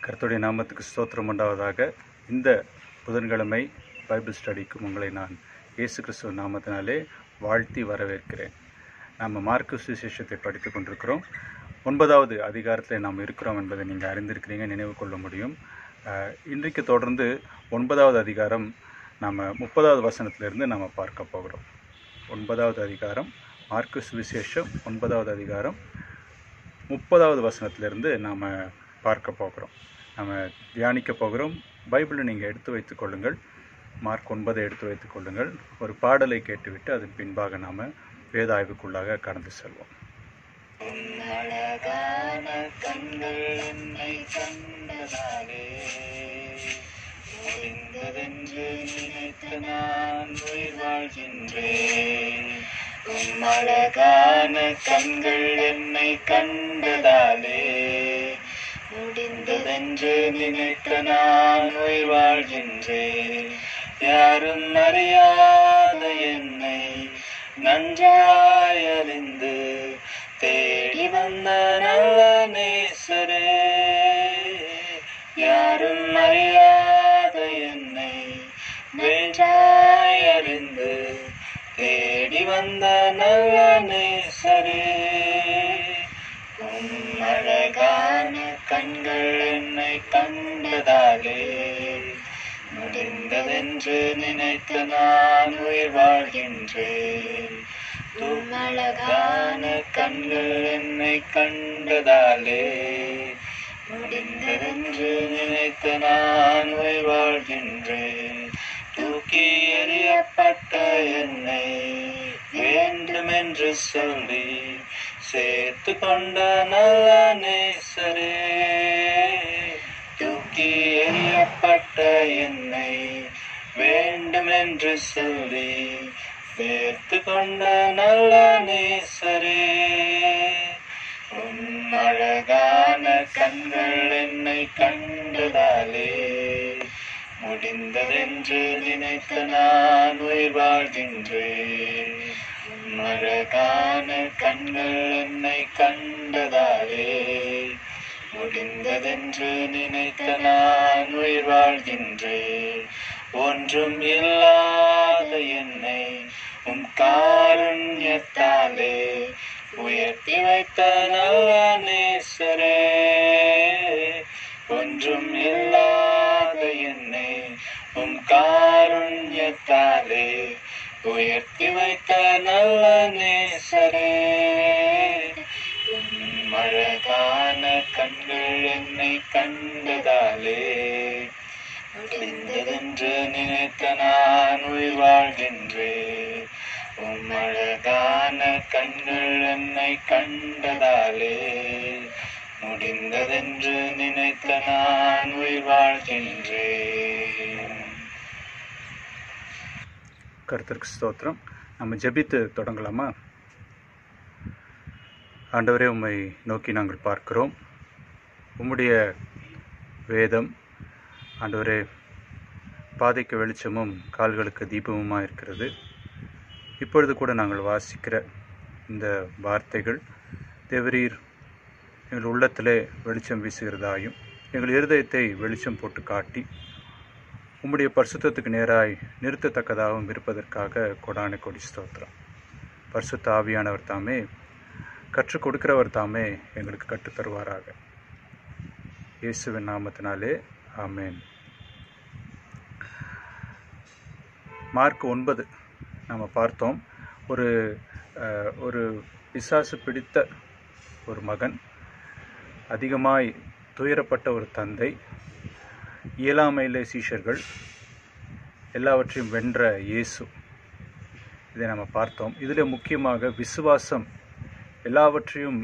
கர்த்தருடைய நாமத்துக்கு ஸ்தோத்திரம் உண்டாவதாக இந்த புதன்கிழமை பைபிள் ஸ்டடிக்கும் உங்களை நான் இயேசு கிறிஸ்துவ நாமத்தினாலே வாழ்த்தி வரவேற்கிறேன் நாம் மார்க்கு சுவிசேஷத்தை படித்து கொண்டிருக்கிறோம் ஒன்பதாவது அதிகாரத்தில் நாம் இருக்கிறோம் என்பதை நீங்கள் அறிந்திருக்கிறீங்க நினைவு கொள்ள முடியும் அஹ், இன்றைக்கு தொடர்ந்து ஒன்பதாவது அதிகாரம் நாம் முப்பதாவது வசனத்திலிருந்து நாம் பார்க்க போகிறோம் ஒன்பதாவது அதிகாரம் மார்க்கு சுவிசேஷம் ஒன்பதாவது அதிகாரம் முப்பதாவது வசனத்திலிருந்து நாம் பார்க்க போகிறோம் நம்ம தியானிக்க போகிறோம் பைபிளை நீங்கள் எடுத்து வைத்துக் கொள்ளுங்கள் மார்க் ஒன்பதை எடுத்து வைத்துக் கொள்ளுங்கள் ஒரு பாடலை கேட்டுவிட்டு அதன் பின்பாக நாம் வேதாய்வுக்குள்ளாக கடந்து செல்வோம் அழகான கண்கள் என்னை கண்டதாலே முடிந்ததென்று நினைத்து நான் உயிர் வாழ்கின்றேன் உம் அழகான கண்கள் என்னை கண்டதாலே முடிந்ததென்று நினைத்து நான் உயிர் வாழ்கின்றேன் யாரும் அறியாத என்னை நன்றாய் அறிந்து தேடி வந்த நல்ல நேசரே யாரும் அறியாத என்னை நன்றாய் அறிந்து தேடி வந்த நல்ல நேசரே உம் அழகான கண்கள் என்னை கண்டதாலே முடிந்ததென்று நினைத்து நான் உயிர் வாழ்கின்றேன் உம் அழகான கண்கள் என்னை கண்டதாலே முடிந்ததென்று நினைத்து நான் உயிர் வாழ்கின்றேன் தூக்கி எறியப்பட்ட என்னை வேண்டுமென்று சொல்லி சேர்த்து கொண்ட நல்ல நேசரே தூக்கி எறியப்பட்ட என்னை வேண்டுமென்று சொல்லி சேர்த்து கொண்ட நல்ல நேசரே உன் அழகான கண்கள் என்னை கண்டதாலே முடிந்ததென்று நினைத்து நான் உயிர் வாழ்கின்றேன் உன் அழகான கண்கள் என்னை கண்டதாலே முடிந்ததென்று நினைத்து நான் உயிர் வாழ்கின்றேன் ஒன்றும் இல்லாத என்னை உம் காருண்யத்தாலே உயர்த்தி வைத்த நல்ல நேசரே ஒன்றும் இல்லாத என்னை உம் காருண்யத்தாலே உயர்த்தி வைத்த நல்ல நேசரே உம் அழகான கண்கள் என்னை கண்டதாலே முடிந்ததென்று நினைத்த நான் உயிர் வாழ்கின்றேன் உம் அழகான கண்கள் என்னை கண்டதாலே முடிந்ததென்று நினைத்த நான் உயிர் வாழ்கின்றேன் கர்த்தருக்கு ஸ்தோத்திரம் நம்ம ஜெபித்து தொடங்கலாமா ஆண்டவரே உம்மை நோக்கி நாங்கள் பார்க்கிறோம் உம்முடைய வேதம் ஆண்டவரே பாதைக்கு வெளிச்சமும் கால்களுக்கு தீபமுமாக இருக்கிறது இப்பொழுது கூட நாங்கள் வாசிக்கிற இந்த வார்த்தைகள் தேவரீர் எங்கள் உள்ளத்திலே வெளிச்சம் வீசுகிறதாயும் எங்கள் இருதயத்தை வெளிச்சம் போட்டு காட்டி உம்முடைய பரிசுத்தத்துக்கு நேராய் நிறுத்தத்தக்கதாகவும் இருப்பதற்காக கொடான கொடி ஸ்தோத்திரம் பரிசுத்த ஆவியானவர் தாமே கற்றுக் கொடுக்கிறவர் தாமே எங்களுக்கு கற்றுத் தருவாராக இயேசுவின் நாமத்தினாலே ஆமென் மார்க் ஒன்பது நம்ம பார்த்தோம் ஒரு அஹ், ஒரு பிசாசு பிடித்த ஒரு மகன் அதிகமாய் துயரப்பட்ட ஒரு தந்தை இயலாமையிலே சீஷர்கள் எல்லாவற்றையும் வென்ற இயேசு இதை நம்ம பார்த்தோம் இதில் முக்கியமாக விசுவாசம் எல்லாவற்றையும்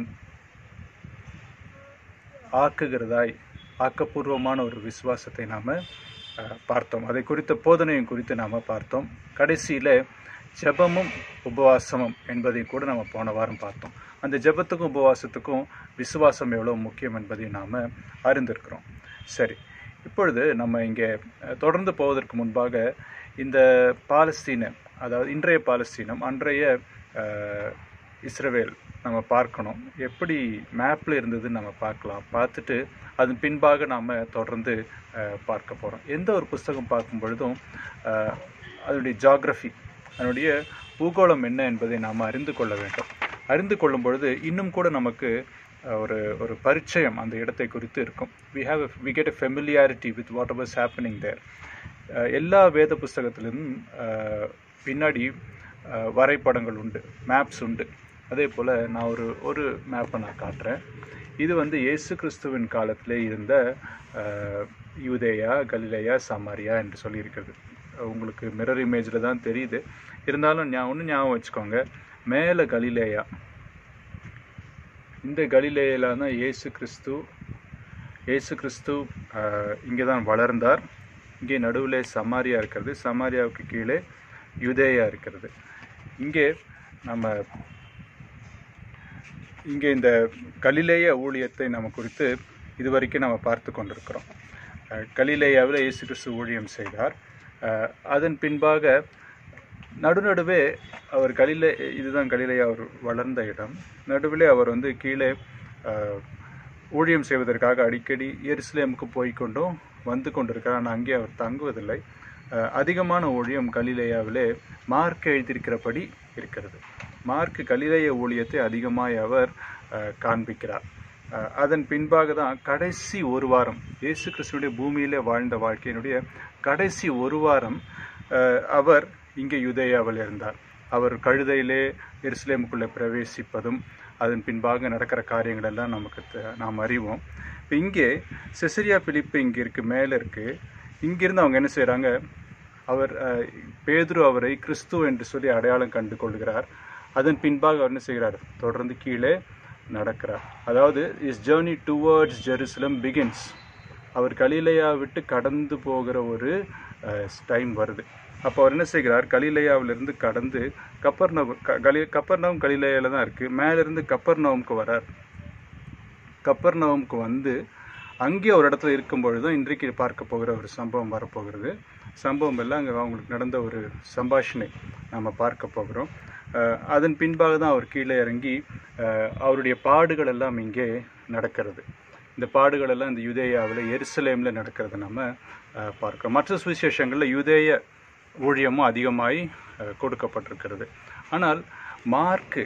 ஆக்குகிறதாய் ஆக்கப்பூர்வமான ஒரு விசுவாசத்தை நாம் பார்த்தோம் அதை குறித்த போதனையும் குறித்து நாம் பார்த்தோம் கடைசியில் ஜெபமும் உபவாசமும் என்பதை கூட நம்ம போன வாரம் பார்த்தோம் அந்த ஜெபத்துக்கும் உபவாசத்துக்கும் விசுவாசம் எவ்வளோ முக்கியம் என்பதை நாம் அறிந்திருக்கிறோம் சரி இப்பொழுது நம்ம இங்கே அஹ், தொடர்ந்து போவதற்கு முன்பாக இந்த பாலஸ்தீன அதாவது இன்றைய பாலஸ்தீனம் அன்றைய அஹ், இஸ்ரவேல் நம்ம பார்க்கணும் எப்படி மேப்பில் இருந்ததுன்னு நம்ம பார்க்கலாம் பார்த்துட்டு அதன் பின்பாக நாம் தொடர்ந்து அஹ், பார்க்க போகிறோம் எந்த ஒரு புஸ்தகம் பார்க்கும் பொழுதும் அஹ், அதனுடைய ஜாகிரஃபி அதனுடைய பூகோளம் என்ன என்பதை நாம் அறிந்து கொள்ள வேண்டும் அறிந்து கொள்ளும் பொழுது இன்னும் கூட நமக்கு அஹ், ஒரு ஒரு பரிச்சயம் அந்த இடத்தை குறித்து இருக்கும் we have we get a familiarity with whatever happening there எல்லா வேத புஸ்தகத்திலும் அஹ், பின்னாடி அஹ், வரைபடங்கள் உண்டு மேப்ஸ் உண்டு அதே போல் நான் ஒரு ஒரு மேப்பை நான் காட்டுறேன் இது வந்து இயேசு கிறிஸ்துவின் காலத்திலே இருந்த அஹ், யூதேயா கலிலேயா சமாரியா என்று சொல்லியிருக்கிறது உங்களுக்கு மிரர் இமேஜில் தான் தெரியுது இருந்தாலும் ஞா ஒன்று ஞாபகம் வச்சுக்கோங்க மேலே கலிலேயா இந்த கலிலேயில தான் இயேசு கிறிஸ்து இயேசு கிறிஸ்து இங்கே தான் வளர்ந்தார் இங்கே நடுவில் சமாரியா இருக்கிறது சமாரியாவுக்கு கீழே யுதேயா இருக்கிறது இங்கே நம்ம இங்கே இந்த கலிலேய ஊழியத்தை நம்ம குறித்து இதுவரைக்கும் நம்ம பார்த்து கொண்டிருக்கிறோம் அஹ், கலிலேயாவில் இயேசு கிறிஸ்து ஊழியம் செய்தார் அஹ், அதன் பின்பாக நடுநடுவே அவர் கலிலே இதுதான் கலிலேயா அவர் வளர்ந்த இடம் நடுவிலே அவர் வந்து கீழே அஹ், ஊழியம் செய்வதற்காக அடிக்கடி எருசலேமுக்கு போய் கொண்டும் வந்து கொண்டிருக்கிறார் ஆனால் அங்கே அவர் தங்குவதில்லை அஹ், அதிகமான ஊழியம் கலிலேயாவிலே மார்க் எழுதியிருக்கிறபடி இருக்கிறது மார்க் கலிலேய ஊழியத்தை அதிகமாய் அவர் அஹ், காண்பிக்கிறார் அஹ், அதன் பின்பாக தான் கடைசி ஒரு வாரம் இயேசு கிறிஸ்துடைய பூமியிலே வாழ்ந்த வாழ்க்கையினுடைய கடைசி ஒரு வாரம் அஹ், அவர் இங்கே யுதேயாவில் இருந்தார் அவர் கழுதையிலே எருசலேமுக்குள்ளே பிரவேசிப்பதும் அதன் பின்பாக நடக்கிற காரியங்கள் எல்லாம் நமக்கு தெ- நாம் அறிவோம் இப்போ இங்கே செசரியா பிலிப்பு இங்கே இருக்கு மேலே இருக்கு இங்கிருந்து அவங்க என்ன செய்கிறாங்க அவர் அஹ், பேதுரு அவரை கிறிஸ்து என்று சொல்லி அடையாளம் கண்டு கொள்கிறார் அதன் பின்பாக அவர் என்ன செய்கிறார் தொடர்ந்து கீழே நடக்கிறார் அதாவது is journey towards Jerusalem begins அவர் கலிலேயா விட்டு கடந்து போகிற ஒரு டைம் வருது அப்போ அவர் என்ன செய்கிறார் கலிலேயாவிலிருந்து கடந்து கப்பர்னவ் க- கலி கப்பர்னவும் கலிலேயாவில் தான் இருக்குது மேலிருந்து கப்பர்னவும்க்கு வரார் கப்பர்னவும்க்கு வந்து அங்கே ஒரு இடத்துல இருக்கும் பொழுது இன்றைக்கு பார்க்க போகிற ஒரு சம்பவம் வரப்போகிறது சம்பவம் எல்லாம் அங்கே அவங்களுக்கு நடந்த ஒரு சம்பாஷணை நம்ம பார்க்க போகிறோம் அஹ், அதன் பின்பாக தான் அவர் கீழே இறங்கி அஹ், அவருடைய பாடுகள் எல்லாம் இங்கே நடக்கிறது இந்த பாடுகள் எல்லாம் இந்த யுதேயாவில் எருசலேமில் நடக்கிறத நம்ம அஹ், பார்க்கிறோம் மற்ற சுவிசேஷங்களில் யுதேய ஊழியமும் அதிகமாய் அஹ், கொடுக்கப்பட்டிருக்கிறது ஆனால் மார்க்கு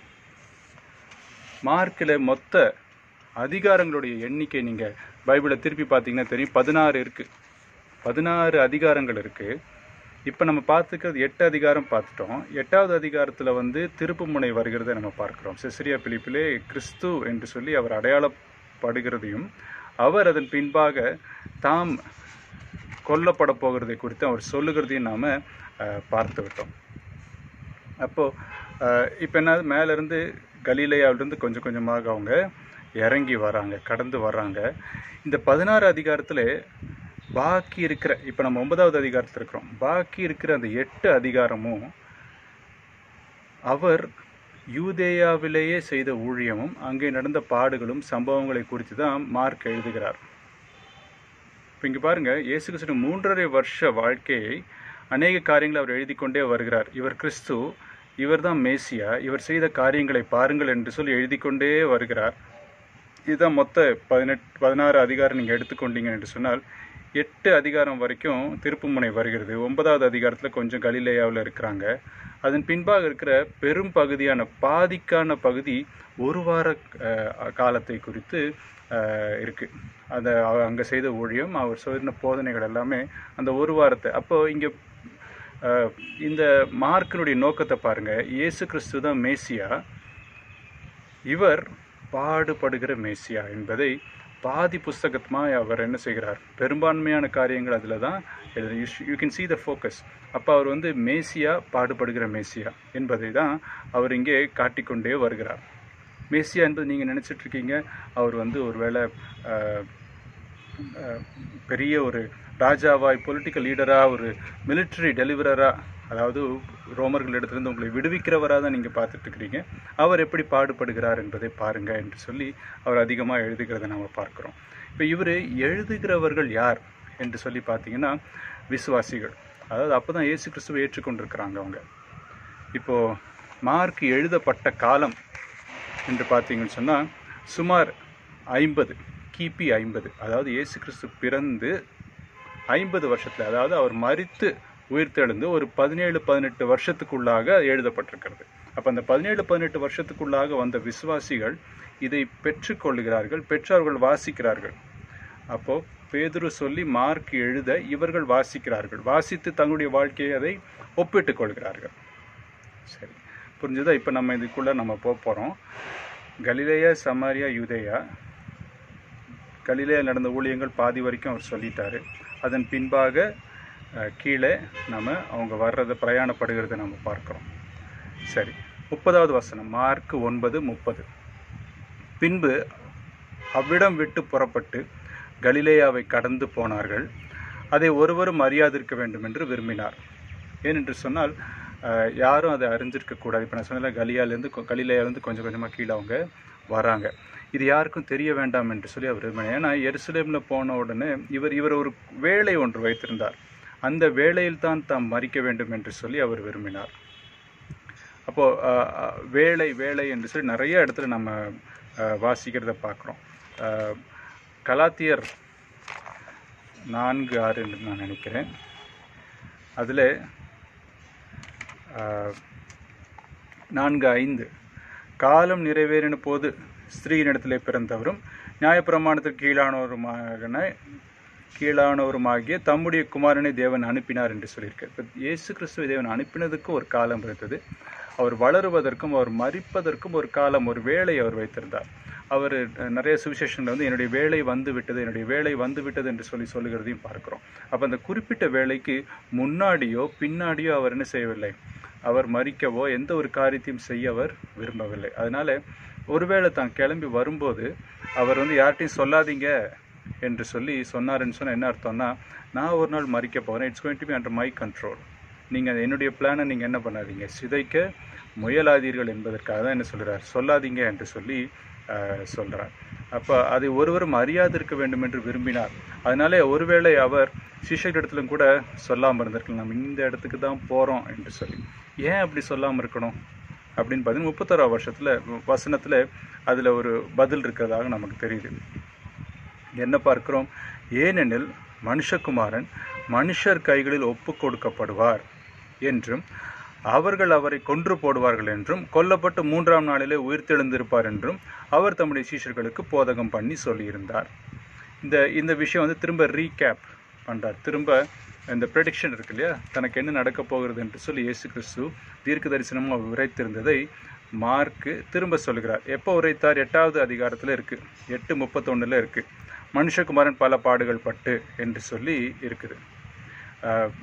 மார்க்கில் மொத்த அதிகாரங்களுடைய எண்ணிக்கை நீங்கள் பைபிளை திருப்பி பார்த்தீங்கன்னா தெரியும் பதினாறு இருக்குது பதினாறு அதிகாரங்கள் இருக்குது இப்போ நம்ம பார்த்துக்கிறது எட்டு அதிகாரம் பார்த்துட்டோம் எட்டாவது அதிகாரத்தில் வந்து திருப்புமுனை வருகிறதை நம்ம பார்க்குறோம் செசரியா பிலிப்பிலே கிறிஸ்து என்று சொல்லி அவர் அடையாளப்படுகிறதையும் அவர் அதன் பின்பாக தாம் கொல்லப்பட போகிறதை குறித்து அவர் சொல்லுகிறதையும் நாம் பார்த்து விட்டோம் அப்போது இப்போ என்ன மேலேருந்து கலீலையாவிலிருந்து கொஞ்சம் கொஞ்சமாக அவங்க இறங்கி வராங்க கடந்து வர்றாங்க இந்த பதினாறு அதிகாரத்தில் பாக்கி இருக்கிற இப்போ நம்ம ஒன்பதாவது அதிகாரத்தில் இருக்கிறோம் பாக்கி இருக்கிற அந்த எட்டு அதிகாரமும் அவர் யூதேயாவிலேயே செய்த ஊழியமும் அங்கே நடந்த பாடுகளும் சம்பவங்களை குறித்து தான் மார்க் எழுதுகிறார் இப்போ இங்கே பாருங்க இயேசு கிறிஸ்து மூன்றரை வருஷ வாழ்க்கையை அநேக காரியங்களை அவர் எழுதி கொண்டே வருகிறார் இவர் கிறிஸ்து இவர்தான் மேசியா இவர் செய்த காரியங்களை பாருங்கள் என்று சொல்லி எழுதி கொண்டே வருகிறார் இதுதான் மொத்த பதினெட் பதினாறு அதிகாரம் நீங்கள் எடுத்துக்கொண்டீங்க என்று சொன்னால் எட்டு அதிகாரம் வரைக்கும் திருப்புமுனை வருகிறது ஒன்பதாவது அதிகாரத்தில் கொஞ்சம் கலிலேயாவில் இருக்கிறாங்க அதன் பின்பாக இருக்கிற பெரும் பகுதியான பாதிக்கான பகுதி ஒரு வார அஹ், காலத்தை குறித்து அஹ், இருக்கு அந்த அவ- அங்க செய்த ஊழியம் அவர் சொன்ன போதனைகள் எல்லாமே அந்த ஒரு வாரத்தை அப்போ இங்க அஹ், இந்த மார்க்கினுடைய நோக்கத்தை பாருங்க இயேசு கிறிஸ்து தான் மேசியா இவர் பாடுபடுகிற மேசியா என்பதை பாதி புஸ்தகமாக அவர் என்ன செய்கிறார் பெரும்பான்மையான காரியங்கள் அதில் தான் you can see the focus அப்போ அவர் வந்து மேசியா பாடுபடுகிற மேசியா என்பதை தான் அவர் இங்கே காட்டிக்கொண்டே வருகிறார் மேசியா என்பது நீங்கள் நினச்சிட்டு இருக்கீங்க அவர் வந்து ஒருவேளை அஹ், அஹ், பெரிய ஒரு ராஜாவாய் பொலிட்டிக்கல் லீடராக ஒரு military டெலிவரராக அதாவது ரோமர்களிடத்திலிருந்து உங்களை விடுவிக்கிறவராக தான் நீங்கள் பார்த்துட்டு இருக்கிறீங்க அவர் எப்படி பாடுபடுகிறார் என்பதை பாருங்க என்று சொல்லி அவர் அதிகமாக எழுதுகிறதை நம்ம பார்க்குறோம் இப்போ இவர் எழுதுகிறவர்கள் யார் என்று சொல்லி பார்த்தீங்கன்னா விசுவாசிகள் அதாவது அப்போ தான் இயேசு கிறிஸ்துவை ஏற்றுக்கொண்டிருக்கிறாங்க அவங்க இப்போது மார்க் எழுதப்பட்ட காலம் என்று பார்த்தீங்கன்னு சொன்னால் சுமார் ஐம்பது கிபி ஐம்பது அதாவது இயேசு கிறிஸ்து பிறந்து ஐம்பது வருஷத்தில் அதாவது அவர் மரித்து உயிர்த்தெழுந்து ஒரு பதினேழு பதினெட்டு வருஷத்துக்குள்ளாக எழுதப்பட்டிருக்கிறது அப்போ அந்த பதினேழு பதினெட்டு வருஷத்துக்குள்ளாக வந்த விசுவாசிகள் இதை பெற்றுக்கொள்கிறார்கள் பெற்றவர்கள் வாசிக்கிறார்கள் அப்போ பேதுரு சொல்லி மார்க் எழுத இவர்கள் வாசிக்கிறார்கள் வாசித்து தங்களுடைய வாழ்க்கையை அதை ஒப்பிட்டுக் கொள்கிறார்கள் சரி புரிஞ்சுதா இப்போ நம்ம இதுக்குள்ளே நம்ம போக போகிறோம் கலிலேயா சமாரியா யூதேயா கலிலேயா நடந்த ஊழியங்கள் பாதி வரைக்கும் அவர் சொல்லிட்டாரு அதன் பின்பாக அஹ், கீழே நம்ம அவங்க வர்றதை பிரயாணப்படுகிறதை நம்ம பார்க்குறோம் சரி முப்பதாவது வசனம் மார்க் ஒன்பது முப்பது பின்பு அவ்விடம் விட்டு புறப்பட்டு கலிலேயாவை கடந்து போனார்கள் அதை ஒருவரும் அறியாதிருக்க வேண்டும் என்று விரும்பினார் ஏனென்று சொன்னால் அஹ், யாரும் அதை அறிஞ்சிருக்க கூடாது இப்போ நான் சொன்னல கலியாலேருந்து கொ- கலிலேயாலேருந்து கொஞ்சம் கொஞ்சமாக கீழே அவங்க வராங்க இது யாருக்கும் தெரிய வேண்டாம் என்று சொல்லி அவர் விரும்பினார் ஏன்னா எருசலேமில் போன உடனே இவர் இவர் ஒரு வேலை ஒன்று வைத்திருந்தார் அந்த வேலையில் தான் தாம் மறிக்க வேண்டும் என்று சொல்லி அவர் விரும்பினார் அப்போ அஹ், அஹ், வேலை வேலை என்று சொல்லி நிறைய இடத்துல நம்ம அஹ், வாசிக்கிறத பார்க்குறோம் கலாத்தியர் நான்கு ஆறு என்று நான் நினைக்கிறேன் அதில் நான்கு ஐந்து காலம் நிறைவேறின போது ஸ்திரீயினிடத்திலே பிறந்தவரும் நியாயப்பிரமாணத்திற்கு கீழானவருமான கீழானவருமாகிய தம்முடைய குமாரனை தேவன் அனுப்பினார் என்று சொல்லியிருக்கார் இப்போ இயேசு கிறிஸ்துவை தேவன் அனுப்பினதுக்கு ஒரு காலம் இருந்தது அவர் வளருவதற்கும் அவர் மறிப்பதற்கும் ஒரு காலம் ஒரு வேலை அவர் வைத்திருந்தார் அவர் நிறைய சுவிசேஷனில் வந்து என்னுடைய வேலை வந்து விட்டது என்னுடைய வேலை வந்து விட்டது என்று சொல்லி சொல்லுகிறதையும் பார்க்கிறோம் அப்போ அந்த குறிப்பிட்ட வேலைக்கு முன்னாடியோ பின்னாடியோ அவர் என்ன செய்யவில்லை அவர் மறிக்கவோ எந்த ஒரு காரியத்தையும் செய்ய அவர் விரும்பவில்லை அதனால ஒருவேளை தான் கிளம்பி வரும்போது அவர் வந்து யார்கிட்டையும் சொல்லாதீங்க என்று சொல்லி சொன்னாருன்னு சொன்னால் என்ன அர்த்தம்னா நான் ஒரு நாள் மறிக்க போகிறேன் it's going to be under my control நீங்கள் என்னுடைய பிளானை நீங்கள் என்ன பண்ணாதீங்க சிதைக்க முயலாதீர்கள் என்பதற்காக தான் என்ன சொல்கிறார் சொல்லாதீங்க என்று சொல்லி சொல்கிறார் அப்போ அதை ஒருவரும் அறியாதிருக்க வேண்டும் என்று விரும்பினார் அதனாலே ஒருவேளை அவர் சிஷ்யர்களிடத்திலும் கூட சொல்லாமல் இருந்திருக்கலாம் நம்ம இந்த இடத்துக்கு தான் போகிறோம் என்று சொல்லி ஏன் அப்படி சொல்லாமல் இருக்கணும் அப்படின்னு பார்த்தீங்கன்னா முப்பத்தோரா வருஷத்தில் வசனத்தில் அதில் ஒரு பதில் இருக்கிறதாக நமக்கு தெரியுது என்ன பார்க்கிறோம் ஏனெனில் மனுஷகுமாரன் மனுஷர் கைகளில் ஒப்பு கொடுக்கப்படுவார் என்றும் அவர்கள் அவரை கொன்று போடுவார்கள் என்றும் கொல்லப்பட்டு மூன்றாம் நாளிலே உயிர்த்தெழுந்திருப்பார் என்றும் அவர் தம்முடைய சீஷர்களுக்கு போதகம் பண்ணி சொல்லியிருந்தார் இந்த இந்த விஷயம் வந்து திரும்ப ரீகேப் பண்ணுறார் திரும்ப இந்த ப்ரெடிக்ஷன் இருக்கு இல்லையா தனக்கு என்ன நடக்க போகிறது என்று சொல்லி இயேசு கிறிஸ்து தீர்க்க தரிசனமாக உரைத்திருந்ததை மார்க்கு திரும்ப சொல்கிறார் எப்போ உரைத்தார் எட்டாவது அதிகாரத்தில் இருக்குது எட்டு முப்பத்தொன்னில் இருக்குது மனுஷகுமாரன் பல பாடுகள் பட்டு என்று சொல்லி இருக்குது ஆஹ்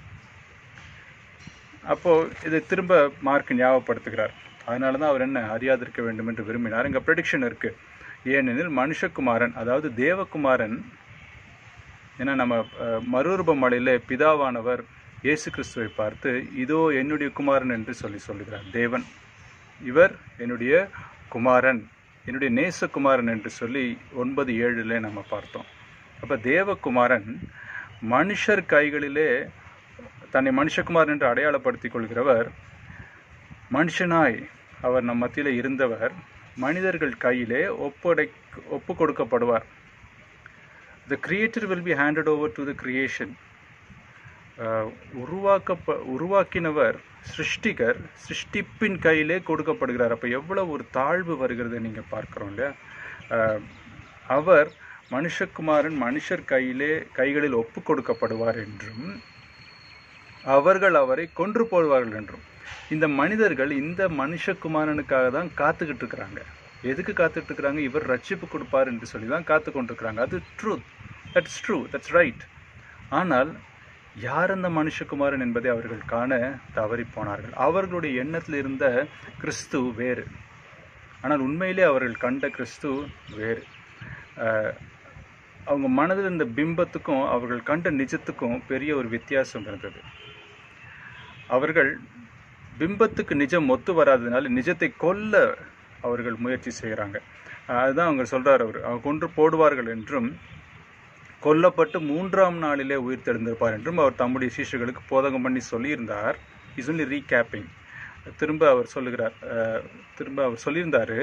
அப்போது இதை திரும்ப மார்க் ஞாபகப்படுத்துகிறார் அதனால தான் அவர் என்ன அறியாதிருக்க வேண்டும் என்று விரும்பினார் இங்கே ப்ரெடிக்ஷன் இருக்குது ஏனெனில் மனுஷகுமாரன் அதாவது தேவகுமாரன் ஏன்னா நம்ம அஹ், மறுரூப மலையில் பிதாவானவர் இயேசு கிறிஸ்துவை பார்த்து இதோ என்னுடைய குமாரன் என்று சொல்லி சொல்லுகிறார் தேவன் இவர் என்னுடைய குமாரன் என்னுடைய நேசகுமாரன் என்று சொல்லி ஒன்பது ஏழில் நம்ம பார்த்தோம் அப்போ தேவகுமாரன் மனுஷர் கைகளிலே தன்னை மனுஷகுமாரன் என்று அடையாளப்படுத்திக் கொள்கிறவர் மனுஷனாய் அவர் நம் மத்தியில் இருந்தவர் மனிதர்கள் கையிலே ஒப்படை ஒப்பு கொடுக்கப்படுவார் the creator will be handed over to the creation உருவாக்கப்ப உருவாக்கினவர் சிருஷ்டிகர் சிருஷ்டிப்பின் கையிலே கொடுக்கப்படுகிறார் அப்போ எவ்வளோ ஒரு தாழ்வு வருகிறதை நீங்கள் பார்க்குறோம் இல்லையா அஹ், அவர் மனுஷகுமாரன் மனுஷர் கையிலே கைகளில் ஒப்பு கொடுக்கப்படுவார் என்றும் அவர்கள் அவரை கொன்று போடுவார்கள் என்றும் இந்த மனிதர்கள் இந்த மனுஷகுமாரனுக்காக தான் காத்துக்கிட்டு இருக்கிறாங்க எதுக்கு காத்துட்டு இருக்கிறாங்க இவர் ரட்சிப்பு கொடுப்பார் என்று சொல்லி தான் காத்து கொண்டிருக்கிறாங்க அது truth that's true that's right ஆனால் யார் அந்த மனுஷகுமாரன் என்பதை அவர்கள் காண தவறி போனார்கள் அவர்களுடைய எண்ணத்தில் இருந்த கிறிஸ்து வேறு ஆனால் உண்மையிலே அவர்கள் கண்ட கிறிஸ்து வேறு அஹ், அவங்க மனதில் இருந்த பிம்பத்துக்கும் அவர்கள் கண்ட நிஜத்துக்கும் பெரிய ஒரு வித்தியாசம் இருந்தது அவர்கள் பிம்பத்துக்கு நிஜம் ஒத்து வராததுனால நிஜத்தை கொல்ல அவர்கள் முயற்சி செய்கிறாங்க அதுதான் அவங்க சொல்றார் அவர் அவங்க கொன்று போடுவார்கள் என்றும் கொல்லப்பட்டு மூன்றாம் நாளிலே உயிர் தெழுந்திருப்பார் என்றும் அவர் தம்முடைய சீஷர்களுக்கு போதகம் பண்ணி சொல்லியிருந்தார் இஸ் ஒன்லி ரீகேப்பிங் திரும்ப அவர் சொல்லுகிறார் அஹ், திரும்ப அவர் சொல்லியிருந்தாரு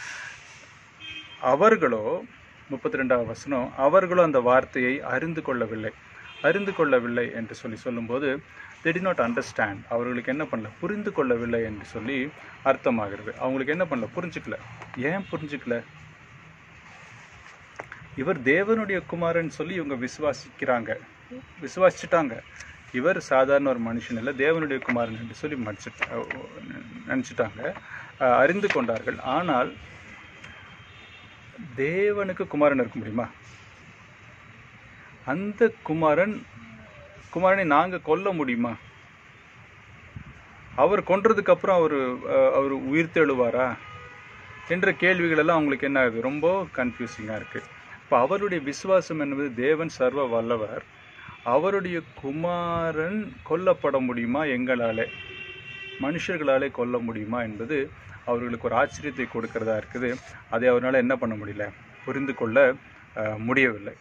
அவர்களோ முப்பத்தி ரெண்டாவது வசனம் அவர்களோ அந்த வார்த்தையை அறிந்து கொள்ளவில்லை அறிந்து கொள்ளவில்லை என்று சொல்லி சொல்லும்போது they did நாட் அண்டர்ஸ்டாண்ட் அவர்களுக்கு என்ன பண்ணல புரிந்து கொள்ளவில்லை என்று சொல்லி அர்த்தமாகிறது அவங்களுக்கு என்ன பண்ணல புரிஞ்சுக்கல ஏன் புரிஞ்சுக்கல இவர் தேவனுடைய குமாரன் சொல்லி இவங்க விசுவாசிக்கிறாங்க விசுவாசிச்சிட்டாங்க இவர் சாதாரண ஒரு மனுஷன் இல்லை தேவனுடைய குமாரன் என்று சொல்லி மடிச்சிட்டு நினச்சிட்டாங்க அறிந்து கொண்டார்கள் ஆனால் தேவனுக்கு குமாரன் இருக்க முடியுமா அந்த குமாரன் குமாரனை நாங்கள் கொல்ல முடியுமா அவர் கொன்றதுக்கு அப்புறம் அவர் அவர் உயிர் தெழுவாரா என்ற கேள்விகள் எல்லாம் அவங்களுக்கு என்ன ஆகுது ரொம்ப கன்ஃபியூசிங்காக இருக்குது இப்போ அவருடைய விசுவாசம் என்பது தேவன் சர்வ வல்லவர் அவருடைய குமாரன் கொல்லப்பட முடியுமா எங்களாலே மனுஷர்களாலே கொல்ல முடியுமா என்பது அவர்களுக்கு ஒரு ஆச்சரியத்தை கொடுக்கறதா இருக்குது அதை அவரால் என்ன பண்ண முடியல புரிந்து கொள்ள அஹ், முடியவில்லை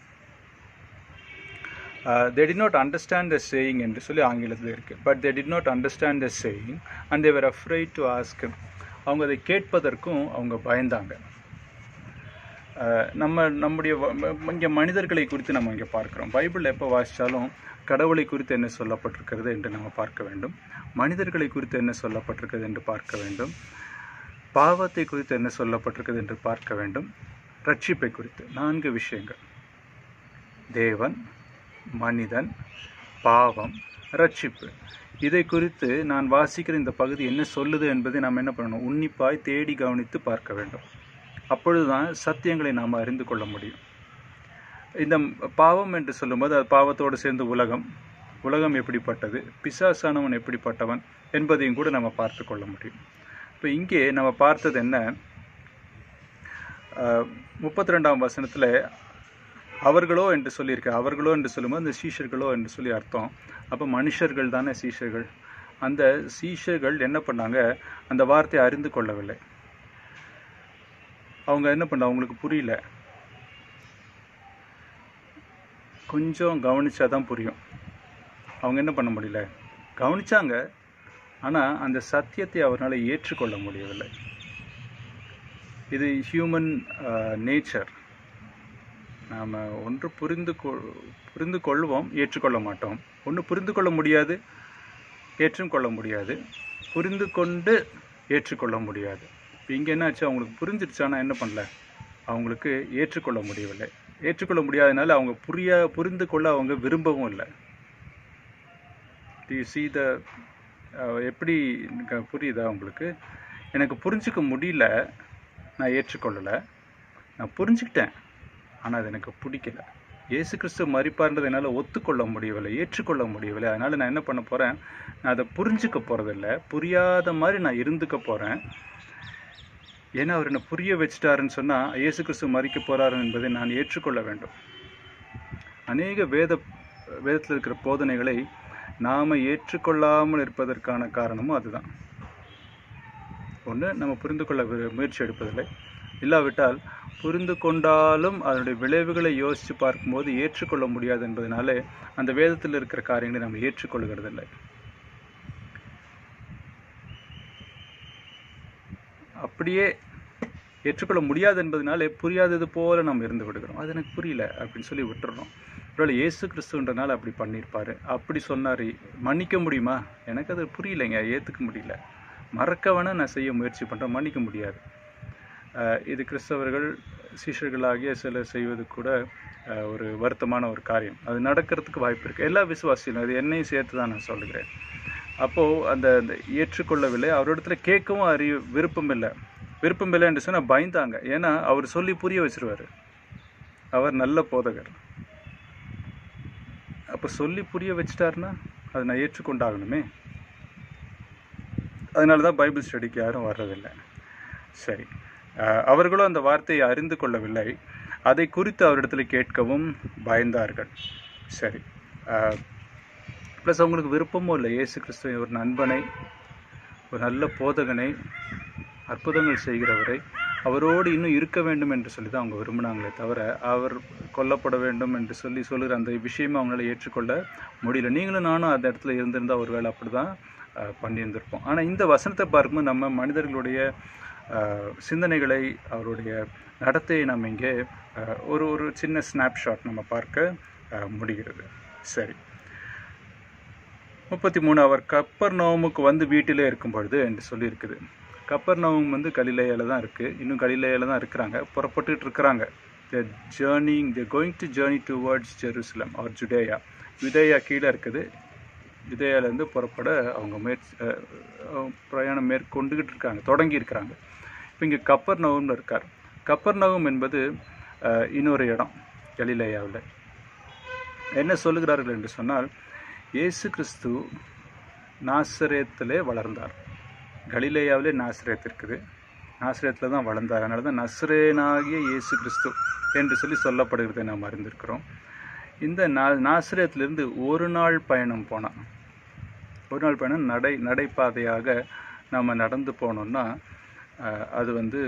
they did not understand the saying என்று சொல்லி ஆங்கிலத்தில் இருக்குது but they did not understand the saying and they were afraid to ask அவங்க அதை கேட்பதற்கும் அவங்க பயந்தாங்க அஹ், நம்ம நம்முடைய இங்கே மனிதர்களை குறித்து நம்ம இங்கே பார்க்குறோம் பைபிள் எப்போ வாசித்தாலும் கடவுளை குறித்து என்ன சொல்லப்பட்டிருக்கிறது என்று நம்ம பார்க்க வேண்டும் மனிதர்களை குறித்து என்ன சொல்லப்பட்டிருக்கிறது என்று பார்க்க வேண்டும் பாவத்தை குறித்து என்ன சொல்லப்பட்டிருக்கிறது என்று பார்க்க வேண்டும் ரட்சிப்பை குறித்து நான்கு விஷயங்கள் தேவன் மனிதன் பாவம் ரட்சிப்பு இதை குறித்து நான் வாசிக்கிற இந்த பகுதி என்ன சொல்லுது என்பதை நாம் என்ன பண்ணணும் உன்னிப்பாய் தேடி கவனித்து பார்க்க வேண்டும் அப்பொழுதுதான் சத்தியங்களை நாம் அறிந்து கொள்ள முடியும் இந்த பாவம் என்று சொல்லும்போது அது பாவத்தோடு சேர்ந்து உலகம் உலகம் எப்படிப்பட்டது பிசாசானவன் எப்படிப்பட்டவன் என்பதையும் கூட நம்ம பார்த்து கொள்ள முடியும் இப்போ இங்கே நம்ம பார்த்தது என்ன முப்பத்தி ரெண்டாம் வசனத்தில் அவர்களோ என்று சொல்லியிருக்கு அவர்களோ என்று சொல்லும்போது அந்த சீஷர்களோ என்று சொல்லி அர்த்தம் அப்போ மனுஷர்கள் தானே சீஷர்கள் அந்த சீஷர்கள் என்ன பண்ணாங்க அந்த வார்த்தையை அறிந்து கொள்ளவில்லை அவங்க என்ன பண்ண அவங்களுக்கு புரியல கொஞ்சம் கவனிச்சா தான் புரியும் அவங்க என்ன பண்ண முடியல கவனிச்சாங்க ஆனால் அந்த சத்தியத்தை அவரால் ஏற்றுக்கொள்ள முடியவில்லை இது ஹியூமன் நேச்சர் நாம் ஒன்று புரிந்து கொள் புரிந்து கொள்வோம் ஏற்றுக்கொள்ள மாட்டோம் ஒன்று புரிந்து கொள்ள முடியாது ஏற்றும் கொள்ள முடியாது புரிந்து கொண்டு ஏற்றுக்கொள்ள முடியாது இப்போ இங்கே என்னாச்சு அவங்களுக்கு புரிஞ்சிருச்சானா என்ன பண்ணல அவங்களுக்கு ஏற்றுக்கொள்ள முடியவில்லை ஏற்றுக்கொள்ள முடியாதனால அவங்க புரிய புரிந்து கொள்ள அவங்க விரும்பவும் இல்லை டி சி த எப்படி எனக்கு புரியுதா உங்களுக்கு எனக்கு புரிஞ்சுக்க முடியல நான் ஏற்றுக்கொள்ளலை நான் புரிஞ்சுக்கிட்டேன் ஆனால் அது எனக்கு பிடிக்கல இயேசு கிறிஸ்து மறிப்பார்ன்றது என்னால் ஒத்துக்கொள்ள முடியவில்லை ஏற்றுக்கொள்ள முடியவில்லை அதனால் நான் என்ன பண்ண போகிறேன் நான் அதை புரிஞ்சுக்க போகிறதில்ல புரியாத மாதிரி நான் இருந்துக்க போகிறேன் ஏன்னா அவர் என்னை புரிய வச்சிட்டாருன்னு சொன்னால் இயேசு கிறிஸ்து மறிக்க போகிறாரு என்பதை நான் ஏற்றுக்கொள்ள வேண்டும் அநேக வேத வேதத்தில் இருக்கிற போதனைகளை நாம் ஏற்றுக்கொள்ளாமல் இருப்பதற்கான காரணமும் அதுதான் ஒன்று நம்ம புரிந்து கொள்ள வி- முயற்சி எடுப்பதில்லை இல்லாவிட்டால் புரிந்து கொண்டாலும் அதனுடைய விளைவுகளை யோசித்து பார்க்கும்போது ஏற்றுக்கொள்ள முடியாது என்பதனாலே அந்த வேதத்தில் இருக்கிற காரியங்களை நம்ம ஏற்றுக்கொள்கிறதில்லை அப்படியே ஏற்றுக்கொள்ள முடியாது என்பதனாலே புரியாதது போல நம்ம இருந்து விடுகிறோம் அது எனக்கு புரியல அப்படின்னு சொல்லி விட்டுறோம் ஒருவேளை இயேசு கிறிஸ்துன்றனால அப்படி பண்ணியிருப்பாரு அப்படி சொன்னார் மன்னிக்க முடியுமா எனக்கு அது புரியலைங்க ஏற்றுக்க முடியல மறக்க வேணா நான் செய்ய முயற்சி பண்ணுறேன் மன்னிக்க முடியாது அஹ் இது கிறிஸ்தவர்கள் சீஷர்களாகிய சிலர் செய்வது கூட அஹ், ஒரு வருத்தமான ஒரு காரியம் அது நடக்கிறதுக்கு வாய்ப்பு இருக்குது எல்லா விசுவாசிகளும் அது என்னையும் சேர்த்து தான் நான் சொல்லுகிறேன் அப்போது அந்த அந்த ஏற்றுக்கொள்ளவில்லை அவரிடத்துல கேட்கவும் அறி விருப்பம் இல்லை விருப்பம் இல்லை என்று சொன்னால் பயந்தாங்க ஏன்னா அவர் சொல்லி புரிய வச்சிருவாரு அவர் நல்ல போதகர் அப்போ சொல்லி புரிய வச்சிட்டாருன்னா அதை நான் ஏற்றுக்கொண்டாகணுமே அதனால தான் பைபிள் ஸ்டடிக்கு யாரும் வர்றதில்லை சரி அஹ், அவர்களும் அந்த வார்த்தையை அறிந்து கொள்ளவில்லை அதை குறித்து அவரிடத்துல கேட்கவும் பயந்தார்கள் சரி ப்ளஸ் அவங்களுக்கு விருப்பமும் இல்லை இயேசு கிறிஸ்துவை ஒரு நண்பனை ஒரு நல்ல போதகனை அற்புதங்கள் செய்கிறவரை அவரோடு இன்னும் இருக்க வேண்டும் என்று சொல்லி தான் அவங்க விரும்பினாங்களே தவிர அவர் கொல்லப்பட வேண்டும் என்று சொல்லி சொல்லுகிற அந்த விஷயமே அவங்களால ஏற்றுக்கொள்ள முடியல நீங்களும் நானும் அந்த இடத்துல இருந்திருந்தால் ஒருவேளை அப்படி தான் அஹ், பண்ணியிருந்திருப்போம் ஆனால் இந்த வசனத்தை பார்க்கும்போது நம்ம மனிதர்களுடைய அஹ், சிந்தனைகளை அவருடைய நடத்தையை நம்ம இங்கே அஹ், ஒரு ஒரு சின்ன ஸ்னாப்ஷாட் நம்ம பார்க்க அஹ், முடிகிறது சரி முப்பத்தி மூணு அவர் கப்பர் நவமுக்கு வந்து வீட்டிலே இருக்கும் பொழுது என்று சொல்லியிருக்குது கப்பர் நவம் வந்து கலிலேயால தான் இருக்குது இன்னும் கலிலேயால தான் இருக்கிறாங்க புறப்பட்டுட்டு இருக்கிறாங்க the journeying the going to journey towards Jerusalem or Judea யுதேயா கீழே இருக்குது யுதேயாலேருந்து புறப்பட அவங்க மேற் அஹ், அஹ், பிரயாணம் மேற்கொண்டுகிட்டு இருக்காங்க தொடங்கி இருக்கிறாங்க இப்போ இங்கே கப்பர் நவம்னு இருக்கார் கப்பர் நவம் என்பது அஹ், இன்னொரு இடம் கலிலேயாவில் என்ன சொல்லுகிறார்கள் என்று சொன்னால் இயேசு கிறிஸ்து நாசரேத்திலே வளர்ந்தார் கலிலேயாவிலே நாசரேத் இருக்குது நாசரேத்தில் தான் வளர்ந்தார் அதனால தான் நஸ்ரேனாகிய இயேசு கிறிஸ்து என்று சொல்லி சொல்லப்படுகிறதை நாம் அறிந்திருக்கிறோம் இந்த நா நாசரேத்திலிருந்து ஒரு நாள் பயணம் போனான் ஒரு நாள் பயணம் நடை நடைபாதையாக நம்ம நடந்து போனோம்னா அஹ், அது வந்து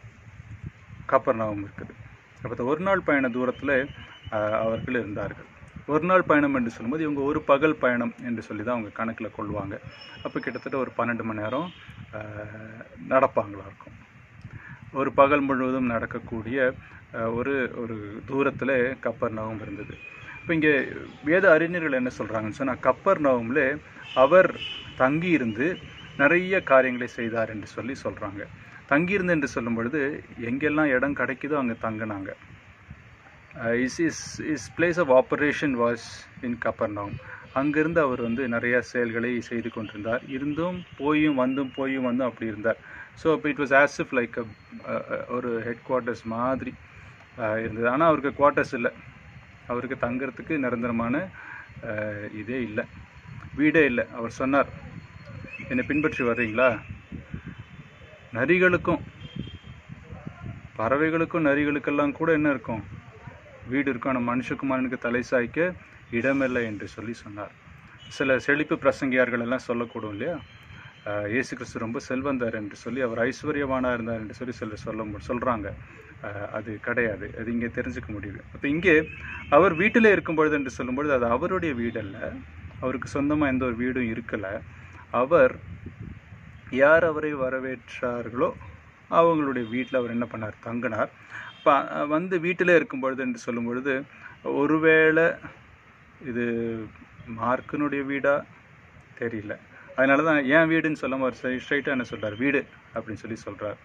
கப்பர்நாகம் இருக்குது அப்போ இந்த ஒரு நாள் பயண தூரத்தில் அவர்கள் இருந்தார்கள் ஒரு நாள் பயணம் என்று சொல்லும்போது இவங்க ஒரு பகல் பயணம் என்று சொல்லி தான் அவங்க கணக்கில் கொள்வாங்க அப்போ கிட்டத்தட்ட ஒரு பன்னெண்டு மணி நேரம் அஹ், நடப்பாங்களா இருக்கும் ஒரு பகல் முழுவதும் நடக்கக்கூடிய அஹ், ஒரு ஒரு தூரத்தில் கப்பர் நவம் இருந்தது இப்போ இங்கே வேத அறிஞர்கள் என்ன சொல்கிறாங்கன்னு சொன்னால் கப்பர் நவமில் அவர் தங்கியிருந்து நிறைய காரியங்களை செய்தார் என்று சொல்லி சொல்கிறாங்க தங்கியிருந்து என்று சொல்லும் பொழுது எங்கெல்லாம் இடம் கிடைக்குதோ அங்கே தங்கினாங்க is is is place of operation was in Capernaum அங்கிருந்து அவர் வந்து நிறைய செயல்களை செய்து கொண்டிருந்தார் இருந்தும் போயும் வந்தும் போயும் வந்தும் அப்படி இருந்தார் ஸோ அப்போ இட் வாஸ் ஆசிஃப் லைக் ஒரு ஹெட் குவார்ட்டர்ஸ் மாதிரி அஹ், இருந்தது ஆனால் அவருக்கு குவார்ட்டர்ஸ் இல்லை அவருக்கு தங்குறதுக்கு நிரந்தரமான அஹ், இதே இல்லை வீடே இல்லை அவர் சொன்னார் என்னை பின்பற்றி வர்றீங்களா நரிகளுக்கும் பறவைகளுக்கும் நரிகளுக்கெல்லாம் கூட என்ன இருக்கும் வீடு இருக்கும் ஆனால் மனுஷகுமாரனுக்கு தலை சாய்க்க இடமில்லை என்று சொல்லி சொன்னார் சில செழிப்பு பிரசங்கியார்கள் எல்லாம் சொல்லக்கூடும் இல்லையா ஆஹ் இயேசு கிறிஸ்து ரொம்ப செல்வந்தார் என்று சொல்லி அவர் ஐஸ்வர்யவானா இருந்தார் என்று சொல்லி சிலர் சொல்ல மு- சொல்றாங்க ஆஹ் அது கிடையாது அது இங்கே தெரிஞ்சுக்க முடியுது அப்போ இங்கே அவர் வீட்டிலே இருக்கும் பொழுது என்று சொல்லும்பொழுது அது அவருடைய வீடல்ல அவருக்கு சொந்தமாக எந்த ஒரு வீடும் இருக்கலை அவர் யார் அவரை வரவேற்றார்களோ அவங்களுடைய வீட்டில் அவர் என்ன பண்ணார் தங்கினார் இப்போ வந்து வீட்டிலே இருக்கும் பொழுது என்று சொல்லும் பொழுது ஒருவேளை இது மார்க்கினுடைய வீடா தெரியல அதனால தான் ஏன் வீடுன்னு சொல்லாம அவர் ஸ்ட்ரைட்டாக என்ன சொல்றார் வீடு அப்படின்னு சொல்லி சொல்கிறார்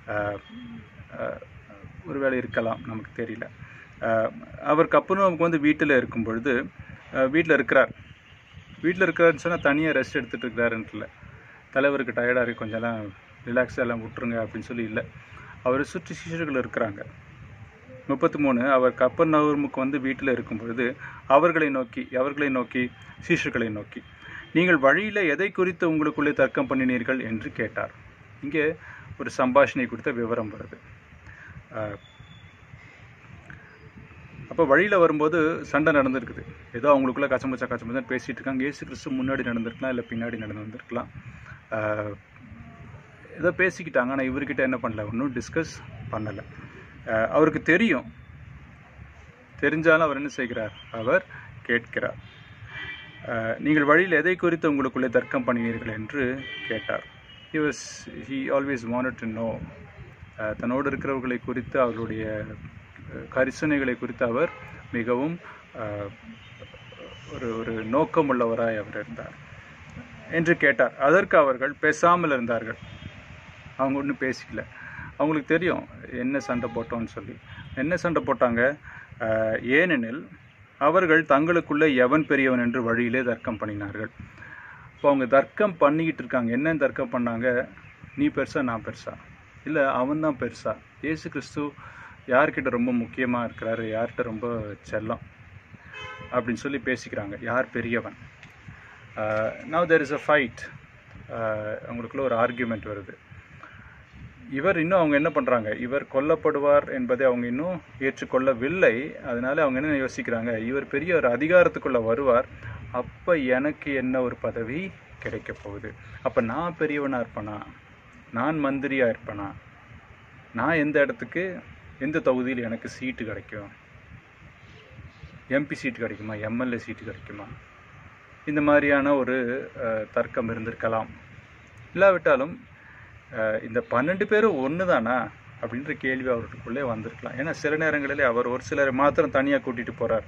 ஒருவேளை இருக்கலாம் நமக்கு தெரியல ஆஹ் அவர் கப்பனுக்கு வந்து வீட்டில் இருக்கும் பொழுது வீட்டில் இருக்கிறார் வீட்டில் இருக்கிறாருன்னு சொன்னால் தனியாக ரெஸ்ட் எடுத்துகிட்டு இருக்கிறாருன்ட்டு இல்லை தலைவருக்கு டயர்டாக இருக்கு கொஞ்சம் எல்லாம் ரிலாக்ஸாக எல்லாம் விட்டுருங்க அப்படின்னு சொல்லி இல்லை அவர் சுற்றி சிஷர்கள் இருக்கிறாங்க முப்பத்தி மூணு அவர் கப்பர் நகர்முக்கு வந்து வீட்டில் இருக்கும் பொழுது அவர்களை நோக்கி அவர்களை நோக்கி சீஷர்களை நோக்கி நீங்கள் வழியில் எதை குறித்து உங்களுக்குள்ளே தர்க்கம் பண்ணினீர்கள் என்று கேட்டார் இங்கே ஒரு சம்பாஷணை குறித்த விவரம் வருது அப்போ வழியில் வரும்போது சண்டை நடந்திருக்குது ஏதோ அவங்களுக்குள்ள கச்சமச்சா கச்சமச்சா பேசிட்டு இருக்காங்க ஏசு கிறிஸ்து முன்னாடி நடந்திருக்கலாம் இல்லை பின்னாடி நடந்து வந்திருக்கலாம் ஆஹ் ஏதோ பேசிக்கிட்டாங்க ஆனால் இவர்கிட்ட என்ன பண்ணல ஒன்றும் டிஸ்கஸ் பண்ணலை அவருக்கு தெரியும் தெரிஞ்சாலும் அவர் என்ன செய்கிறார் அவர் கேட்கிறார் ஆஹ் நீங்கள் வழியில் எதை குறித்து உங்களுக்குள்ளே தர்க்கம் பண்ணினீர்கள் என்று கேட்டார் he was he always wanted to know ஆஹ் தன்னோடு இருக்கிறவர்களை குறித்து அவர்களுடைய அஹ், கரிசனைகளை குறித்து அவர் மிகவும் ஆஹ், ஒரு ஒரு நோக்கமுள்ளவராய் அவர் இருந்தார் என்று கேட்டார் அதற்கு அவர்கள் பேசாமல் இருந்தார்கள் அவங்க ஒன்றும் பேசிக்கல அவங்களுக்கு தெரியும் என்ன சண்டை போட்டோம்னு சொல்லி என்ன சண்டை போட்டாங்க ஆஹ், ஏனெனில் அவர்கள் தங்களுக்குள்ளே எவன் பெரியவன் என்று வழியிலே தர்க்கம் பண்ணினார்கள் இப்போ அவங்க தர்க்கம் பண்ணிக்கிட்டு இருக்காங்க என்ன தர்க்கம் பண்ணாங்க நீ பெருசா நான் பெருசா இல்லை அவன் தான் பெருசா இயேசு கிறிஸ்து யார்கிட்ட ரொம்ப முக்கியமாக இருக்கிறாரு யார்கிட்ட ரொம்ப செல்லம் அப்படின்னு சொல்லி பேசிக்கிறாங்க யார் பெரியவன் now there is a fight அவங்களுக்குள்ள ஒரு ஆர்கியூமெண்ட் வருது இவர் இன்னும் அவங்க என்ன பண்ணுறாங்க இவர் கொல்லப்படுவார் என்பதை அவங்க இன்னும் ஏற்றுக்கொள்ளவில்லை அதனால அவங்க என்ன யோசிக்கிறாங்க இவர் பெரிய ஒரு அதிகாரத்துக்குள்ள வருவார் அப்போ எனக்கு என்ன ஒரு பதவி கிடைக்க போகுது அப்போ நான் பெரியவனாக இருப்பேனா நான் மந்திரியாக இருப்பேனா நான் எந்த இடத்துக்கு எந்த தொகுதியில் எனக்கு சீட்டு கிடைக்கும் எம்பி சீட்டு கிடைக்குமா எம்எல்ஏ சீட்டு கிடைக்குமா இந்த மாதிரியான ஒரு அஹ், தர்க்கம் இருந்திருக்கலாம் இல்லாவிட்டாலும் அஹ், இந்த பன்னெண்டு பேரும் ஒன்று தானா அப்படின்ற கேள்வி அவருக்குள்ளே வந்திருக்கலாம் ஏன்னா சில நேரங்களிலே அவர் ஒரு சிலரை மாத்திரம் தனியாக கூட்டிகிட்டு போகிறார்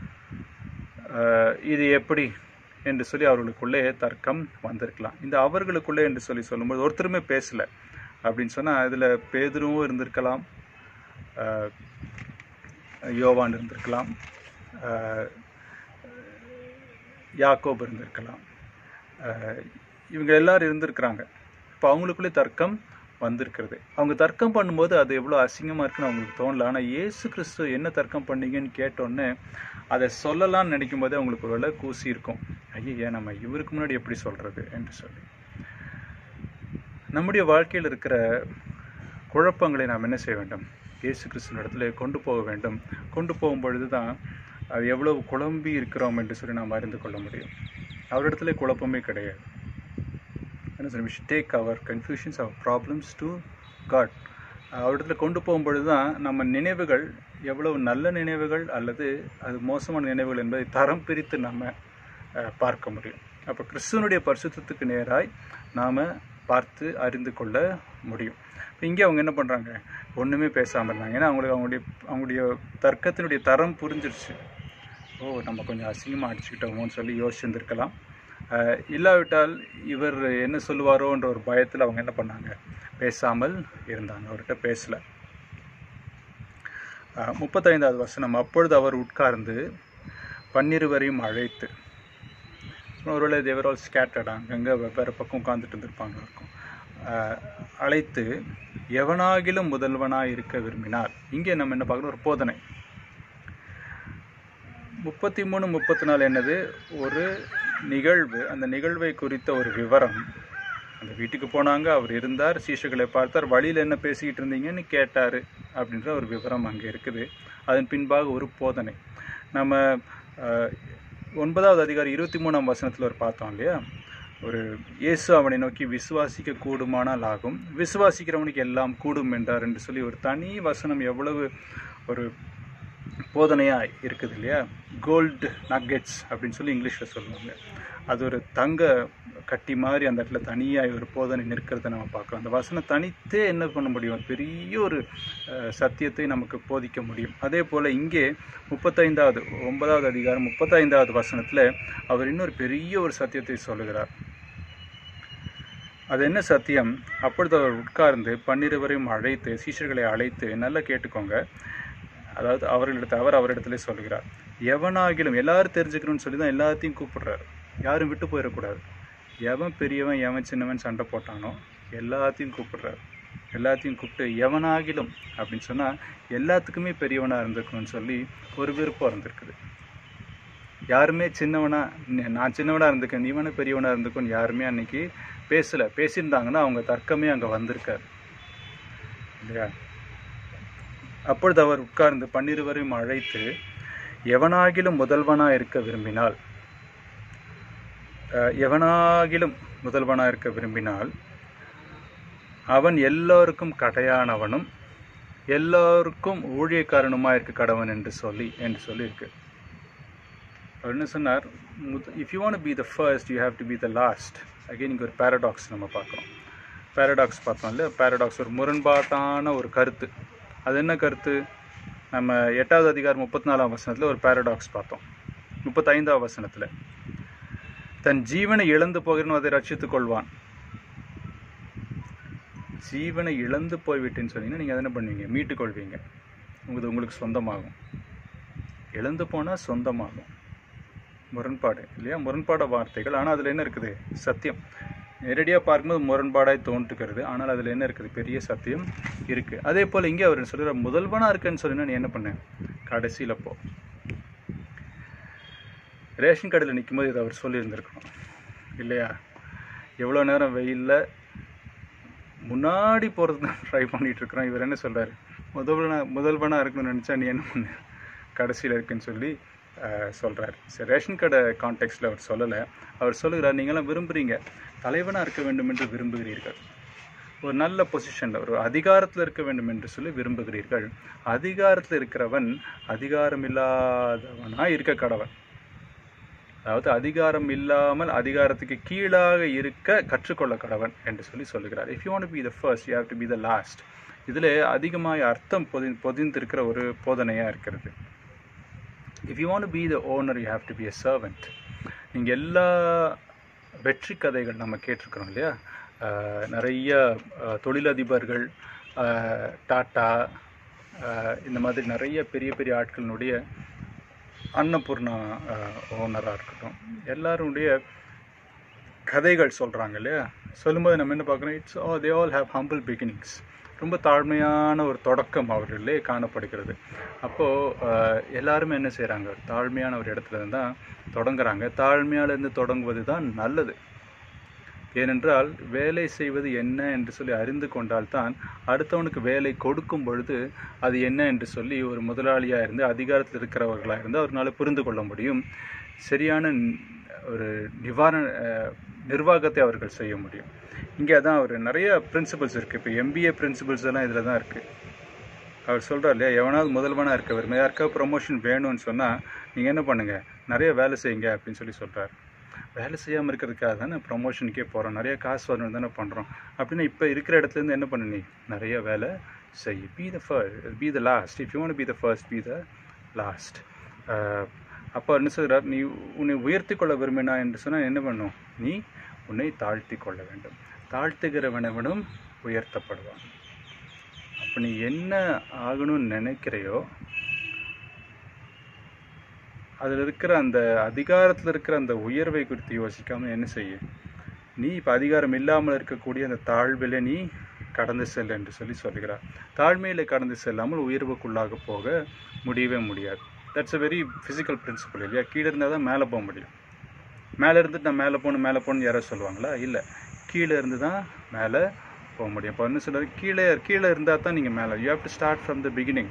இது எப்படி என்று சொல்லி அவர்களுக்குள்ளே தர்க்கம் வந்திருக்கலாம் இந்த அவர்களுக்குள்ளே என்று சொல்லி சொல்லும்போது ஒருத்தருமே பேசலை அப்படின்னு சொன்னால் இதில் பேதுருவும் இருந்திருக்கலாம் அஹ், யோவான் இருந்திருக்கலாம் அஹ், யாக்கோப் இருந்திருக்கலாம் அஹ், இவங்க எல்லாரும் இருந்திருக்கிறாங்க இப்போ அவங்களுக்குள்ளே தர்க்கம் வந்திருக்கிறது அவங்க தர்க்கம் பண்ணும்போது அது எவ்வளோ அசிங்கமாக இருக்குன்னு அவங்களுக்கு தோணல ஆனால் இயேசு கிறிஸ்து என்ன தர்க்கம் பண்ணீங்கன்னு கேட்டோன்னே அதை சொல்லலாம்னு நினைக்கும் போதே அவங்களுக்கு ஒரு வேளை கூசி இருக்கும் ஐயா நம்ம இவருக்கு முன்னாடி எப்படி சொல்கிறது என்று சொல்லி நம்முடைய வாழ்க்கையில் இருக்கிற குழப்பங்களை நாம் என்ன செய்ய வேண்டும் இயேசு கிறிஸ்துவின் இடத்துல கொண்டு போக வேண்டும் கொண்டு போகும் பொழுது தான் அது எவ்வளவு குழம்பி இருக்கிறோம் என்று சொல்லி நாம் அறிந்து கொள்ள முடியும் அவரிடத்துல குழப்பமே கிடையாது என்ன சொல்ல we should take our confusions our problems to God அவரிடத்துல கொண்டு போகும்பொழுது தான் நம்ம நினைவுகள் எவ்வளவு நல்ல நினைவுகள் அல்லது அது மோசமான நினைவுகள் என்பதை தரம் பிரித்து நம்ம அஹ், பார்க்க முடியும் அப்போ கிறிஸ்துவனுடைய பரிசுத்தத்துக்கு நேராய் நாம் பார்த்து அறிந்து கொள்ள முடியும் இப்போ இங்கே அவங்க என்ன பண்ணுறாங்க ஒன்றுமே பேசாமல் இருந்தாங்க ஏன்னா அவங்களுக்கு அவங்களுடைய அவங்களுடைய தர்க்கத்தினுடைய தரம் புரிஞ்சிருச்சு ஓ நம்ம கொஞ்சம் அசிங்கமாக அடிச்சுக்கிட்டோமோன்னு சொல்லி யோசிச்சிருந்திருக்கலாம் அஹ், இல்லாவிட்டால் இவர் என்ன சொல்லுவாரோன்ற ஒரு பயத்தில் அவங்க என்ன பண்ணாங்க பேசாமல் இருந்தாங்க அவர்கிட்ட பேசலை அஹ், முப்பத்தைந்தாவது வசனம் அப்பொழுது அவர் உட்கார்ந்து பன்னிருவரையும் அழைத்து ஒருவேளை தேவர் ஆல் ஸ்கேட்டர்ட் அங்கங்கே வெவ்வேறு பக்கம் உட்காந்துட்டு இருந்திருப்பாங்க இருக்கும் அஹ், அழைத்து எவனாகிலும் முதல்வனாய் இருக்க விரும்பினார் இங்கே நம்ம என்ன பார்க்கணும் ஒரு போதனை முப்பத்தி மூணு முப்பத்தி நாலு என்னது ஒரு நிகழ்வு அந்த நிகழ்வை குறித்த ஒரு விவரம் அந்த வீட்டுக்கு போனாங்க அவர் இருந்தார் சீஷர்களை பார்த்தார் வழியில் என்ன பேசிக்கிட்டு இருந்தீங்கன்னு கேட்டார் அப்படின்ற ஒரு விவரம் அங்கே இருக்குது அதன் பின்பாக ஒரு போதனை நம்ம அஹ், ஒன்பதாவது அதிகாரம் இருபத்தி மூணாம் வசனத்தில் ஒரு பார்த்தோம் இல்லையா ஒரு இயேசு அவனை நோக்கி விசுவாசிக்க கூடுமானால் ஆகும் விசுவாசிக்கிறவனுக்கு எல்லாம் கூடும் என்றார் என்று சொல்லி ஒரு தனி வசனம் எவ்வளவு ஒரு போதனையாக இருக்குது இல்லையா கோல்டு நக்கெட்ஸ் அப்படின்னு சொல்லி இங்கிலீஷில் சொல்லுவாங்க அது ஒரு தங்க கட்டி மாதிரி அந்த இடத்துல தனியாக ஒரு போதனை நிற்கிறத நம்ம பார்க்குறோம் அந்த வசனம் தனித்தே என்ன பண்ண முடியும் பெரிய ஒரு அஹ், சத்தியத்தை நமக்கு போதிக்க முடியும் அதே போல் இங்கே முப்பத்தைந்தாவது ஒன்பதாவது அதிகாரம் முப்பத்தைந்தாவது வசனத்தில் அவர் இன்னொரு பெரிய ஒரு சத்தியத்தை சொல்லுகிறார் அது என்ன சத்தியம் அப்பொழுது அவர் உட்கார்ந்து பன்னிருவரையும் அழைத்து சீஷர்களை அழைத்து நல்லா கேட்டுக்கோங்க அதாவது அவர்களிடத்தை அவர் அவரிடத்துல சொல்கிறார் எவனாகிலும் எல்லாரும் தெரிஞ்சுக்கணும்னு சொல்லி தான் எல்லாத்தையும் கூப்பிடுறாரு யாரும் விட்டு போயிடக்கூடாது எவன் பெரியவன் எவன் சின்னவன் சண்டை போட்டானோ எல்லாத்தையும் கூப்பிடுறாரு எல்லாத்தையும் கூப்பிட்டு எவனாகிலும் அப்படின்னு சொன்னால் எல்லாத்துக்குமே பெரியவனாக இருந்திருக்கணும்னு சொல்லி ஒரு விருப்பம் இருந்திருக்குது யாருமே சின்னவனா ந- நான் சின்னவனா இருந்துக்கேன் நீவனே பெரியவனா இருந்துக்கோன்னு யாருமே அன்னைக்கு பேசல பேசியிருந்தாங்கன்னா அவங்க தர்க்கமே அங்கே வந்திருக்காது இல்லையா அப்பொழுது அவர் உட்கார்ந்து பன்னிருவரையும் அழைத்து எவனாகிலும் முதல்வனா இருக்க விரும்பினால் அஹ், எவனாகிலும் முதல்வனா இருக்க விரும்பினால் அவன் எல்லோருக்கும் கடையானவனும் எல்லோருக்கும் ஊழியக்காரனுமா இருக்க கடவன் என்று சொல்லி என்று சொல்லி இருக்கு அவர் என்ன சொன்னார் if you want be the first you have to be the last again இங்கே ஒரு பேரடாக்ஸ் நம்ம பார்க்குறோம் பேரடாக்ஸ் பார்த்தோம் இல்லை பேரடாக்ஸ் ஒரு முரண்பாட்டான ஒரு கருத்து அது என்ன கருத்து நம்ம எட்டாவது அதிகாரம் முப்பத்தி நாலாம் வசனத்தில் ஒரு பேரடாக்ஸ் பார்த்தோம் முப்பத்தைந்தாம் வசனத்தில் தன் ஜீவனை இழந்து போகிறனும் அதை ரட்சித்துக் கொள்வான் ஜீவனை இழந்து போய்விட்டேன்னு சொன்னீங்கன்னா நீங்கள் அதை என்ன பண்ணுவீங்க மீட்டுக் கொள்வீங்க உங்களுக்கு உங்களுக்கு சொந்தமாகும் இழந்து போனால் சொந்தமாகும் முரண்பாடு இல்லையா முரண்பாட வார்த்தைகள் ஆனால் அதில் என்ன இருக்குது சத்தியம் நேரடியாக பார்க்கும்போது முரண்பாடாய் தோன்றுகிறது ஆனால் அதில் என்ன இருக்குது பெரிய சத்தியம் இருக்குது அதே போல் இங்கே அவர் சொல்கிற முதல்வனாக இருக்குன்னு சொன்னா நீ என்ன பண்ண கடைசியில் போ ரேஷன் கடையில் நிற்கும்போது இதை அவர் சொல்லியிருந்திருக்கணும் இல்லையா எவ்வளோ நேரம் வெயிலில் முன்னாடி போகிறது தான் ட்ரை பண்ணிட்டு இருக்கிறோம் இவர் என்ன சொல்றாரு முதல்வனா முதல்வனாக இருக்கணும்னு நினச்சா நீ என்ன பண்ணு கடைசியில் இருக்குன்னு சொல்லி அஹ், சொல்றாரு சரி ரேஷன் கடை கான்டெக்ட்ல அவர் சொல்லலை அவர் சொல்லுகிறார் நீங்களாம் விரும்புகிறீங்க தலைவனாக இருக்க வேண்டும் என்று விரும்புகிறீர்கள் ஒரு நல்ல பொசிஷனில் ஒரு அதிகாரத்தில் இருக்க வேண்டும் என்று சொல்லி விரும்புகிறீர்கள் அதிகாரத்தில் இருக்கிறவன் அதிகாரம் இல்லாதவனாக இருக்க கடவன் அதாவது அதிகாரம் இல்லாமல் அதிகாரத்துக்கு கீழாக இருக்க கற்றுக்கொள்ள கடவன் என்று சொல்லி சொல்லுகிறார் if you want be the first you have to be the last இதில் அதிகமாக அர்த்தம் பொதி பொதிந்திருக்கிற ஒரு போதனையாக இருக்கிறது if you want be the owner you have to be a servant நீங்கள் எல்லா வெற்றி கதைகள் நம்ம கேட்டிருக்கிறோம் இல்லையா அஹ், நிறைய அஹ், தொழிலதிபர்கள் அஹ், டாட்டா அஹ், இந்த மாதிரி நிறைய பெரிய பெரிய ஆட்களினுடைய அன்னபூர்ணா ஓனராக இருக்கட்டும் எல்லாருடைய கதைகள் சொல்கிறாங்க இல்லையா சொல்லும்போது நம்ம என்ன பார்க்குறோம் it's ah they all have humble beginnings ரொம்ப தாழ்மையான ஒரு தொடக்கம் அவர்களே காணப்படுகிறது அப்போது எல்லாருமே என்ன செய்கிறாங்க தாழ்மையான ஒரு இடத்துல இருந்து தான் தொடங்குறாங்க தாழ்மையாலேருந்து தொடங்குவது தான் நல்லது ஏனென்றால் வேலை செய்வது என்ன என்று சொல்லி அறிந்து கொண்டால்தான் அடுத்தவனுக்கு வேலை கொடுக்கும் பொழுது அது என்ன என்று சொல்லி ஒரு முதலாளியாக இருந்து அதிகாரத்தில் இருக்கிறவர்களாக இருந்து அவர்களால் புரிந்து கொள்ள முடியும் சரியான ந- ஒரு நிவாரண அஹ், நிர்வாகத்தை அவர்கள் செய்ய முடியும் இங்கே அதான் ஒரு நிறைய பிரின்சிபல்ஸ் இருக்குது இப்போ எம்பிஏ பிரின்சிபல்ஸ் எல்லாம் இதில் தான் இருக்குது அவர் சொல்கிறார் இல்லையா எவனாவது முதல்வனாக இருக்க விரும்ப யாருக்காவது ப்ரொமோஷன் வேணும்னு சொன்னால் நீங்கள் என்ன பண்ணுங்கள் நிறைய வேலை செய்யுங்க அப்படின்னு சொல்லி சொல்கிறார் வேலை செய்யாமல் இருக்கிறதுக்காக தானே ப்ரொமோஷனுக்கே போகிறோம் நிறைய காசு வரணும் தானே பண்ணுறோம் அப்படின்னு இப்போ இருக்கிற இடத்துலேருந்து என்ன பண்ணு நீ நிறைய வேலை செய் be the first be the last if you want be the first be the last அப்போ என்ன சொல்கிறார் நீ உன்னை உயர்த்தி கொள்ள விரும்பினா என்று சொன்னால் என்ன பண்ணும் நீ உன்னை தாழ்த்தி கொள்ள வேண்டும் தாழ்த்துகிறவனவனும் உயர்த்தப்படுவான் அப்போ நீ என்ன ஆகணும்னு நினைக்கிறையோ அதில் இருக்கிற அந்த அதிகாரத்தில் இருக்கிற அந்த உயர்வை குறித்து யோசிக்காம என்ன செய்ய நீ இப்போ அதிகாரம் இல்லாமல் இருக்கக்கூடிய அந்த தாழ்வில் நீ கடந்து செல் என்று சொல்லி சொல்லுகிறார் தாழ்மையில் கடந்து செல்லாமல் உயர்வுக்குள்ளாக போக முடியவே முடியாது that's a very physical principle இல்லையா கீழே இருந்தால் தான் மேலே போக முடியும் மேலே இருந்துட்டு நான் மேலே போகணும் மேலே போகணும்னு யாராவது சொல்லுவாங்களா இல்லை கீழே இருந்து தான் மேலே போக முடியும் இப்போ என்ன சொல்கிறாரு கீழே கீழே இருந்தால் தான் நீங்கள் மேலே you have to start from the beginning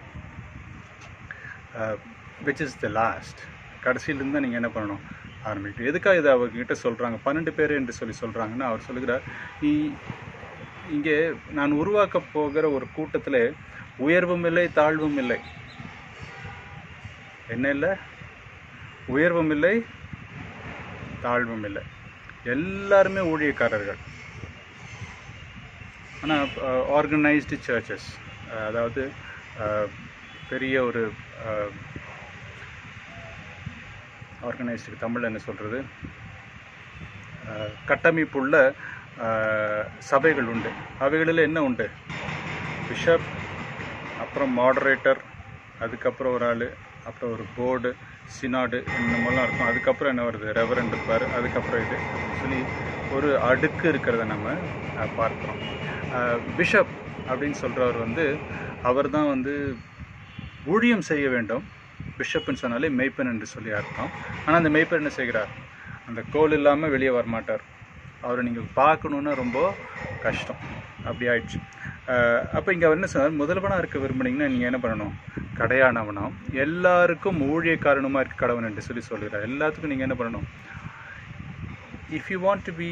which is the last கடைசியிலேருந்து தான் நீங்கள் என்ன பண்ணணும் ஆரம்பிக்கணும் எதுக்காக இதை அவர்கிட்ட சொல்கிறாங்க பன்னெண்டு பேர் என்று சொல்லி சொல்கிறாங்கன்னா அவர் சொல்லுகிறார் நீ இங்கே நான் உருவாக்க போகிற ஒரு கூட்டத்தில் உயர்வும் இல்லை தாழ்வும் இல்லை என்ன இல்லை உயர்வும் இல்லை தாழ்வும் இல்லை எல்லாருமே ஊழியக்காரர்கள் ஆனால் ஆர்கனைஸ்டு சர்ச்சஸ் அதாவது அஹ், பெரிய ஒரு ஆர்கனைஸ்டு தமிழில் என்ன சொல்கிறது கட்டமைப்புள்ள அஹ், சபைகள் உண்டு அவைகளில் என்ன உண்டு பிஷப் அப்புறம் மாடரேட்டர் அதுக்கப்புறம் ஒரு ஆள் அப்புறம் ஒரு போர்டு சினாடு இந்த மாதிரிலாம் இருக்கும் அதுக்கப்புறம் என்ன வருது ரெவரண்ட் இருப்பார் அதுக்கப்புறம் இது சொல்லி ஒரு அடுக்கு இருக்கிறத நம்ம அஹ், பார்க்கிறோம் பிஷப் அப்படின்னு சொல்கிறவர் வந்து அவர் தான் வந்து ஊழியம் செய்ய வேண்டும் பிஷப்னு சொன்னாலே மெய்ப்பன் என்று சொல்லி அர்த்தம் ஆனால் அந்த மெய்ப்பன் என்ன செய்கிறார் அந்த கோல் இல்லாமல் வெளியே வரமாட்டார் அவரை நீங்கள் பார்க்கணுன்னா ரொம்ப கஷ்டம் அப்படி ஆயிடுச்சு அப்போ இங்கே அவர் என்ன சொன்னார் முதல்வனாக இருக்க விரும்புனீங்கன்னா நீங்கள் என்ன பண்ணணும் கடையானவனாம் எல்லாருக்கும் ஊழியக்காரனுமா இருக்க கடவன் என்று சொல்லி சொல்கிறார் எல்லாத்துக்கும் நீங்கள் என்ன பண்ணணும் if you want to be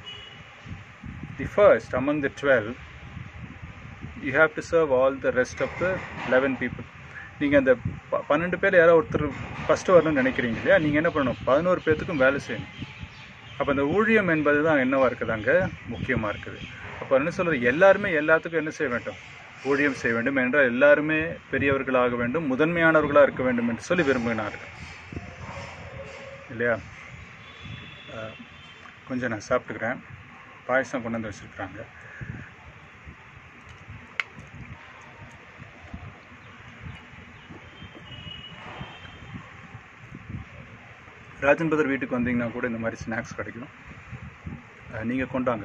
the first among the twelve you have to serve all the rest of the eleven people நீங்கள் அந்த ப- பன்னெண்டு பேர் யாரோ ஒருத்தர் ஃபஸ்ட்டு வரணும்னு நினைக்கிறீங்க இல்லையா நீங்கள் என்ன பண்ணணும் பதினோரு பேர்த்துக்கும் வேலை செய்யணும் அப்போ அந்த ஊழியம் என்பது தான் என்னவா இருக்குது அங்கே முக்கியமாக இருக்குது அப்போ என்ன சொல்கிறது எல்லாருமே எல்லாத்துக்கும் என்ன செய்ய வேண்டும் ஊழியம் செய்ய வேண்டும் என்றால் எல்லாருமே பெரியவர்களாக வேண்டும் முதன்மையானவர்களாக இருக்க வேண்டும் என்று சொல்லி விரும்பினார்கள் இல்லையா அஹ், கொஞ்சம் நான் சாப்பிட்டுக்கிறேன் பாயசம் கொண்டு வந்து வச்சுருக்குறாங்க ராஜன் பதர் வீட்டுக்கு வந்தீங்கன்னா கூட இந்த மாதிரி ஸ்நாக்ஸ் கிடைக்கும் நீங்கள் கொண்டாங்க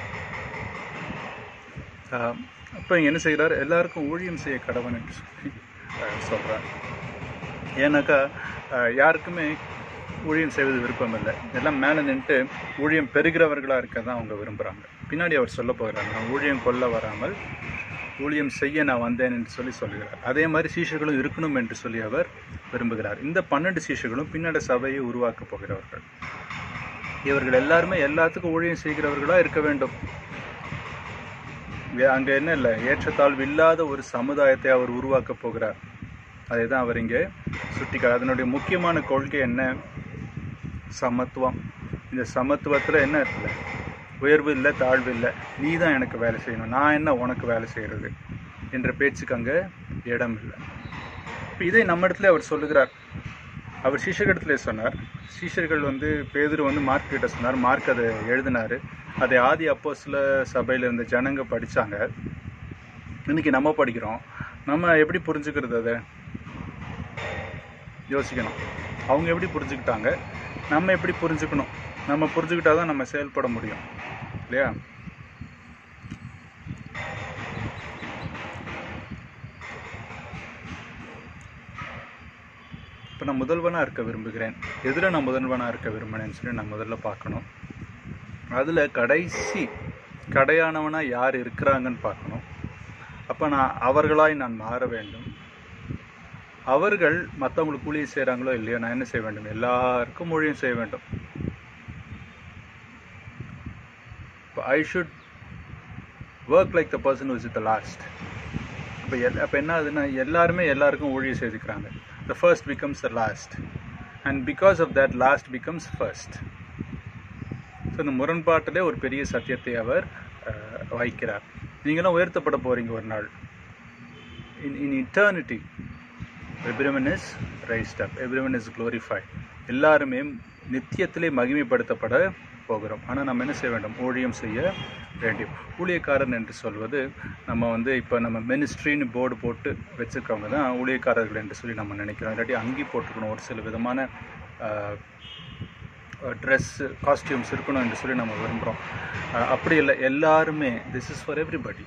அப்போ இங்கே என்ன செய்கிறார் எல்லாருக்கும் ஊழியம் செய்ய கடவன் என்று சொல்லி சொல்கிறார் ஏன்னாக்கா அஹ், யாருக்குமே ஊழியம் செய்வது விருப்பம் இல்லை எல்லாம் மேலே நின்றுட்டு ஊழியம் பெறுகிறவர்களாக இருக்க தான் அவங்க விரும்புகிறாங்க பின்னாடி அவர் சொல்ல போகிறார் நான் ஊழியம் கொல்ல வராமல் ஊழியம் செய்ய நான் வந்தேன் என்று சொல்லி சொல்கிறார் அதே மாதிரி சீஷர்களும் இருக்கணும் என்று சொல்லி அவர் விரும்புகிறார் இந்த பன்னெண்டு சீஷர்களும் பின்னாடி சபையை உருவாக்கப் போகிறவர்கள் இவர்கள் எல்லாருமே எல்லாத்துக்கும் ஊழியம் செய்கிறவர்களாக இருக்க வேண்டும் இங்க- அங்க என்ன இல்லை ஏற்றத்தாழ்வு இல்லாத ஒரு சமுதாயத்தை அவர் உருவாக்கப் போகிறார் அதை தான் அவர் இங்கே சுட்டிக்கார் அதனுடைய முக்கியமான கொள்கை என்ன சமத்துவம் இந்த சமத்துவத்தில் என்ன இருக்குல்ல உயர்வு இல்லை தாழ்வு இல்லை நீ தான் எனக்கு வேலை செய்யணும் நான் என்ன உனக்கு வேலை செய்கிறது என்ற பேச்சுக்கு அங்கே இடம் இல்லை இப்போ இதை நம்ம இடத்துல அவர் சொல்லுகிறார் அவர் சீஷர்களிடத்துல சொன்னார் சீஷர்கள் வந்து பேதுரு வந்து மார்க் கிட்ட சொன்னார் மார்க் அதை எழுதினார் அதை ஆதி அப்போ சில சபையில் இருந்த ஜனங்க படித்தாங்க இன்னைக்கு நம்ம படிக்கிறோம் நம்ம எப்படி புரிஞ்சுக்கிறது அதை யோசிக்கணும் அவங்க எப்படி புரிஞ்சுக்கிட்டாங்க நம்ம எப்படி புரிஞ்சுக்கணும் நம்ம புரிஞ்சுக்கிட்டா தான் நம்ம செயல்பட முடியும் இல்லையா இப்போ நான் முதல்வனாக இருக்க விரும்புகிறேன் எதில் நான் முதல்வனாக இருக்க விரும்பினேன்னு சொல்லி நான் முதல்ல பார்க்கணும் அதில் கடைசி கடையானவனாக யார் இருக்கிறாங்கன்னு பார்க்கணும் அப்போ நான் அவர்களாய் நான் மாற வேண்டும் அவர்கள் மற்றவங்களுக்கு ஊழியை செய்கிறாங்களோ இல்லையோ நான் என்ன செய்ய வேண்டும் எல்லாருக்கும் ஊழியம் செய்ய வேண்டும் இப்போ I should work like the person who's the last இப்போ எல் அப்போ என்ன ஆகுதுன்னா எல்லாருமே எல்லாருக்கும் ஊழியம் செய்துக்கிறாங்க the first becomes the last and because of that last becomes first so இந்த முரண்பாட்டிலே ஒரு பெரிய சத்தியத்தை அவர் அஹ், வைக்கிறார் நீங்களும் உயர்த்தப்பட போகிறீங்க ஒரு நாள் in in eternity everyone is raised up everyone is glorified எல்லாருமே நித்தியத்திலே மகிமைப்படுத்தப்பட போகிறோம் ஆனால் நம்ம என்ன செய்ய வேண்டும் ஊழியம் செய்ய வேண்டும் ஊழியக்காரன் என்று சொல்வது நம்ம வந்து இப்போ நம்ம மினிஸ்ட்ரின்னு போர்டு போட்டு வச்சுருக்கவங்க தான் ஊழியக்காரர்கள் என்று சொல்லி நம்ம நினைக்கிறோம் இல்லாட்டி அங்கி போட்டுக்கணும் ஒரு சில விதமான ட்ரெஸ்ஸு காஸ்டியூம்ஸ் இருக்கணும் என்று சொல்லி நம்ம விரும்புகிறோம் அப்படி இல்லை எல்லாருமே திஸ் இஸ் ஃபார் எவ்ரிபடி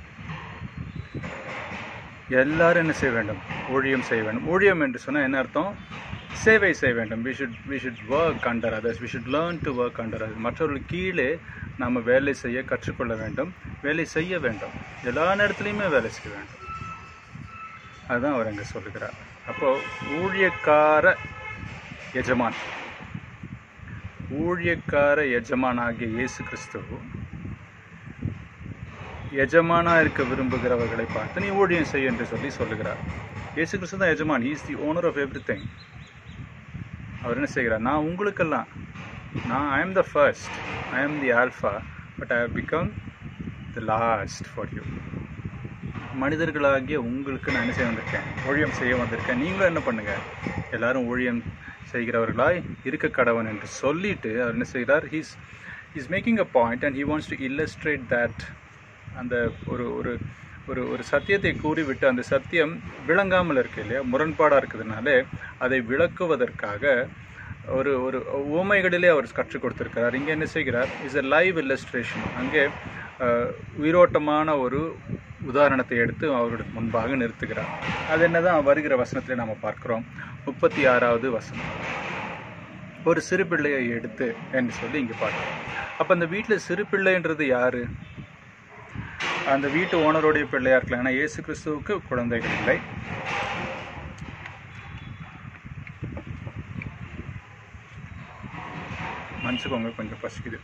எல்லாரும் என்ன செய்ய வேண்டும் ஊழியம் செய்ய வேண்டும் ஊழியம் என்று சொன்னால் என்ன அர்த்தம் சேவை செய்ய வேண்டும் we should we should work under others we should learn to work under others மற்றவர்கள் கீழே நாம் வேலை செய்ய கற்றுக்கொள்ள வேண்டும் வேலை செய்ய வேண்டும் எல்லா நேரத்துலையுமே வேலை செய்ய வேண்டும் அதுதான் அவர் அங்கே சொல்லுகிறார் அப்போது ஊழியக்கார எஜமான் ஊழியக்கார எஜமானாகிய இயேசு கிறிஸ்துவ எஜமானா இருக்க விரும்புகிறவர்களை பார்த்து நீ ஊழியம் செய் என்று சொல்லி சொல்லுகிறார் இயேசு கிறிஸ்து தான் எஜமான் is the owner of everything அவர் என்ன செய்கிறார் நான் உங்களுக்கெல்லாம் நான் I am the first I am the alpha but I have become the last for you மனிதர்களாகிய உங்களுக்கு நான் என்ன செய்ய வந்திருக்கேன் ஊழியம் செய்ய வந்திருக்கேன் நீங்களும் என்ன பண்ணுங்க எல்லாரும் ஊழியம் செய்கிறவர்களாய் இருக்க கடவன் என்று சொல்லிட்டு அவர் என்ன செய்கிறார் he's is making a point and he wants to illustrate that அந்த ஒரு ஒரு ஒரு ஒரு சத்தியத்தை கூறிவிட்டு அந்த சத்தியம் விளங்காமல் இருக்கு இல்லையா முரண்பாடாக இருக்கிறதுனால அதை விளக்குவதற்காக ஒரு ஒரு உவமைகளிலே அவர் கற்றுக் கொடுத்திருக்கிறார் இங்கே என்ன செய்கிறார் இஸ் a லைவ் illustration அங்கே அஹ், உயிரோட்டமான ஒரு உதாரணத்தை எடுத்து அவர்களுக்கு முன்பாக நிறுத்துகிறார் அது என்னதான் வருகிற வசனத்தில் நாம் பார்க்கிறோம் முப்பத்தி ஆறாவது வசனம் ஒரு சிறு பிள்ளையை எடுத்து என்று சொல்லி இங்கே பார்க்கிறோம் அப்போ அந்த வீட்டில் சிறு பிள்ளைன்றது யாரு அந்த வீட்டு ஓனருடைய பிள்ளையா இருக்கலாம் ஏன்னா இயேசு கிறிஸ்துவுக்கு குழந்தைகள் இல்லை மன்னிச்சுக்கோங்க கொஞ்சம் பசிக்குது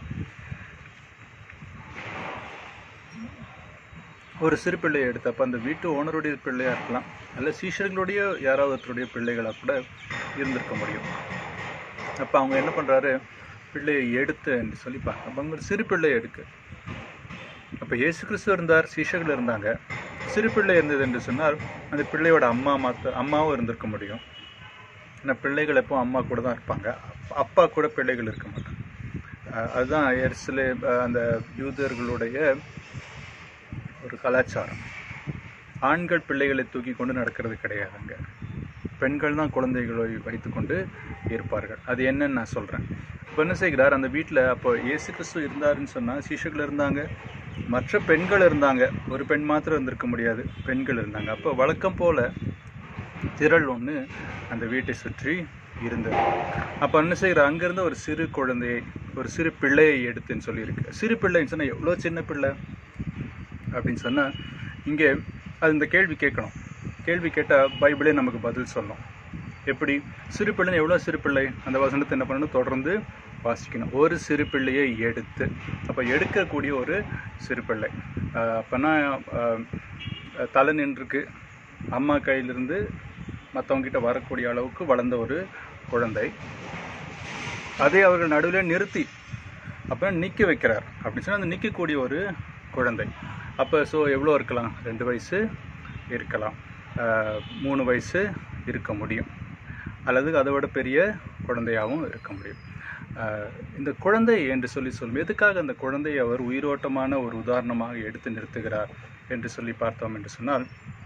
ஒரு சிறு பிள்ளையை எடுத்தப்ப அந்த வீட்டு ஓனருடைய பிள்ளையா இருக்கலாம் அல்ல சீஷர்களுடைய யாராவது ஒருத்தருடைய பிள்ளைகளாக கூட இருந்திருக்க முடியும் அப்போ அவங்க என்ன பண்ணுறாரு பிள்ளையை எடுத்து என்று சொல்லி பார்க்க அப்போ அவங்க ஒரு சிறு பிள்ளையை எடுக்கு அப்போ இயேசு கிறிஸ்து இருந்தார் சீஷர்கள் இருந்தாங்க சிறு பிள்ளை இருந்தது என்று சொன்னால் அந்த பிள்ளையோட அம்மா மாத்த அம்மாவும் இருந்திருக்க முடியும் ஏன்னா பிள்ளைகள் எப்போ அம்மா கூட தான் இருப்பாங்க அப்பா- அப்பா கூட பிள்ளைகள் இருக்க மாட்டாங்க அஹ் அதுதான் எர்சிலே அந்த யூதர்களுடைய ஒரு கலாச்சாரம் ஆண்கள் பிள்ளைகளை தூக்கி கொண்டு நடக்கிறது கிடையாதுங்க பெண்கள் தான் குழந்தைகளை வைத்துக்கொண்டு இருப்பார்கள் அது என்னன்னு நான் சொல்கிறேன் இப்போ என்ன செய்கிறார் அந்த வீட்டில் அப்போ இயேசு கிறிஸ்து இருந்தாருன்னு சொன்னால் சிசுகள் இருந்தாங்க மற்ற பெண்கள் இருந்தாங்க ஒரு பெண் மாத்திரம் இருந்திருக்க முடியாது பெண்கள் இருந்தாங்க அப்போ வழக்கம் போல திரள் ஒன்று அந்த வீட்டை சுற்றி இருந்தது அப்போ என்ன செய்கிற அங்கேருந்து ஒரு சிறு குழந்தையை ஒரு சிறு பிள்ளையை எடுத்துன்னு சொல்லியிருக்கு சிறு பிள்ளைன்னு சொன்னால் எவ்வளோ சின்ன பிள்ளை அப்படின்னு சொன்னால் இங்கே அது இந்த கேள்வி கேட்கணும் கேள்வி கேட்டால் பைபிளே நமக்கு பதில் சொல்லும் எப்படி சிறு பிள்ளை எவ்வளோ சிறு பிள்ளை அந்த வசனத்தை என்ன பண்ணணும் தொடர்ந்து வாசிக்கணும் ஒரு சிறு பிள்ளையை எடுத்து அப்போ எடுக்கக்கூடிய ஒரு சிறு பிள்ளை ஆஹ் அப்போனா ஆஹ் தலை நின்றுருக்கு அம்மா கையிலிருந்து மற்றவங்ககிட்ட வரக்கூடிய அளவுக்கு வளர்ந்த ஒரு குழந்தை அதை அவர்கள் நடுவில் நிறுத்தி அப்போ நிற்க வைக்கிறார் அப்படின்னு சொன்னால் அந்த நிற்கக்கூடிய ஒரு குழந்தை அப்போ ஸோ எவ்வளோ இருக்கலாம் ரெண்டு வயசு இருக்கலாம் ஆஹ் மூணு வயசு இருக்க முடியும் அல்லது அதை விட பெரிய குழந்தையாகவும் இருக்க முடியும் ஆஹ் இந்த குழந்தை என்று சொல்லி சொல்லும் எதுக்காக அந்த குழந்தையை அவர் உயிரோட்டமான ஒரு உதாரணமாக எடுத்து நிறுத்துகிறார் என்று சொல்லி பார்த்தோம் என்று சொன்னால்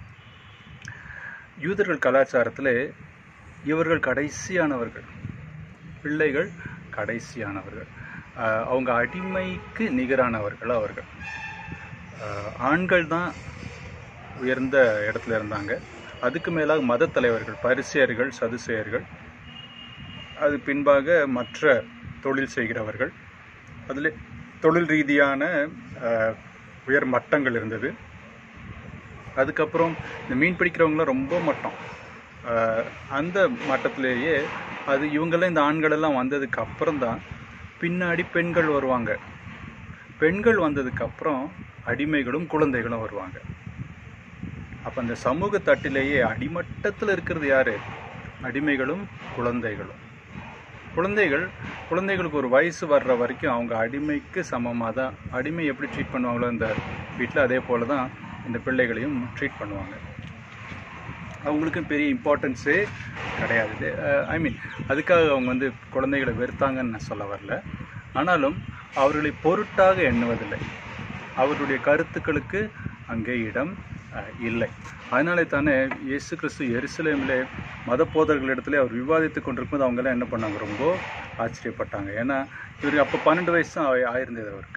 யூதர்கள் கலாச்சாரத்திலே இவர்கள் கடைசியானவர்கள் பிள்ளைகள் கடைசியானவர்கள் ஆஹ் அவங்க அடிமைக்கு நிகரானவர்கள் அவர்கள் ஆஹ் ஆண்கள் தான் உயர்ந்த இடத்துல இருந்தாங்க அதுக்கு மேலாக மத தலைவர்கள் பரிசேயர்கள் சதுசேயர்கள் அது பின்பாக மற்ற தொழில் செய்கிறவர்கள் அதில் தொழில் ரீதியான ஆஹ், உயர் மட்டங்கள் இருந்தது அதுக்கப்புறம் இந்த மீன் பிடிக்கிறவங்களாம் ரொம்ப மட்டம் ஆஹ், அந்த மட்டத்திலேயே அது இவங்கெல்லாம் இந்த ஆண்களெல்லாம் வந்ததுக்கு அப்புறம் தான் பின்னாடி பெண்கள் வருவாங்க பெண்கள் வந்ததுக்கு அப்புறம் அடிமைகளும் குழந்தைகளும் வருவாங்க அப்போ அந்த சமூக தட்டிலேயே அடிமட்டத்தில் இருக்கிறது யாரு அடிமைகளும் குழந்தைகளும் குழந்தைகள் குழந்தைகளுக்கு ஒரு வயசு வர்ற வரைக்கும் அவங்க அடிமைக்கு சமமாக தான் அடிமை எப்படி ட்ரீட் பண்ணுவாங்களோ இந்த வீட்டில் அதே போல தான் இந்த பிள்ளைகளையும் ட்ரீட் பண்ணுவாங்க அவங்களுக்கும் பெரிய இம்பார்ட்டன்ஸே கிடையாது ஐ மீன் அதுக்காக அவங்க வந்து குழந்தைகளை வெறுத்தாங்கன்னு நான் சொல்ல வரல ஆனாலும் அவர்களை பொருட்டாக எண்ணுவதில்லை அவர்களுடைய கருத்துக்களுக்கு அங்கே இடம் அஹ், இல்லை அதனாலே தானே இயேசு கிறிஸ்து எருசலேமிலே மத போதர்களிடத்துல அவர் விவாதித்து கொண்டிருக்கும்போது அவங்கெல்லாம் என்ன பண்ணாங்க ரொம்ப ஆச்சரியப்பட்டாங்க ஏன்னா இவர் அப்போ பன்னெண்டு வயசு தான் ஆயி- ஆயிருந்தது அவருக்கு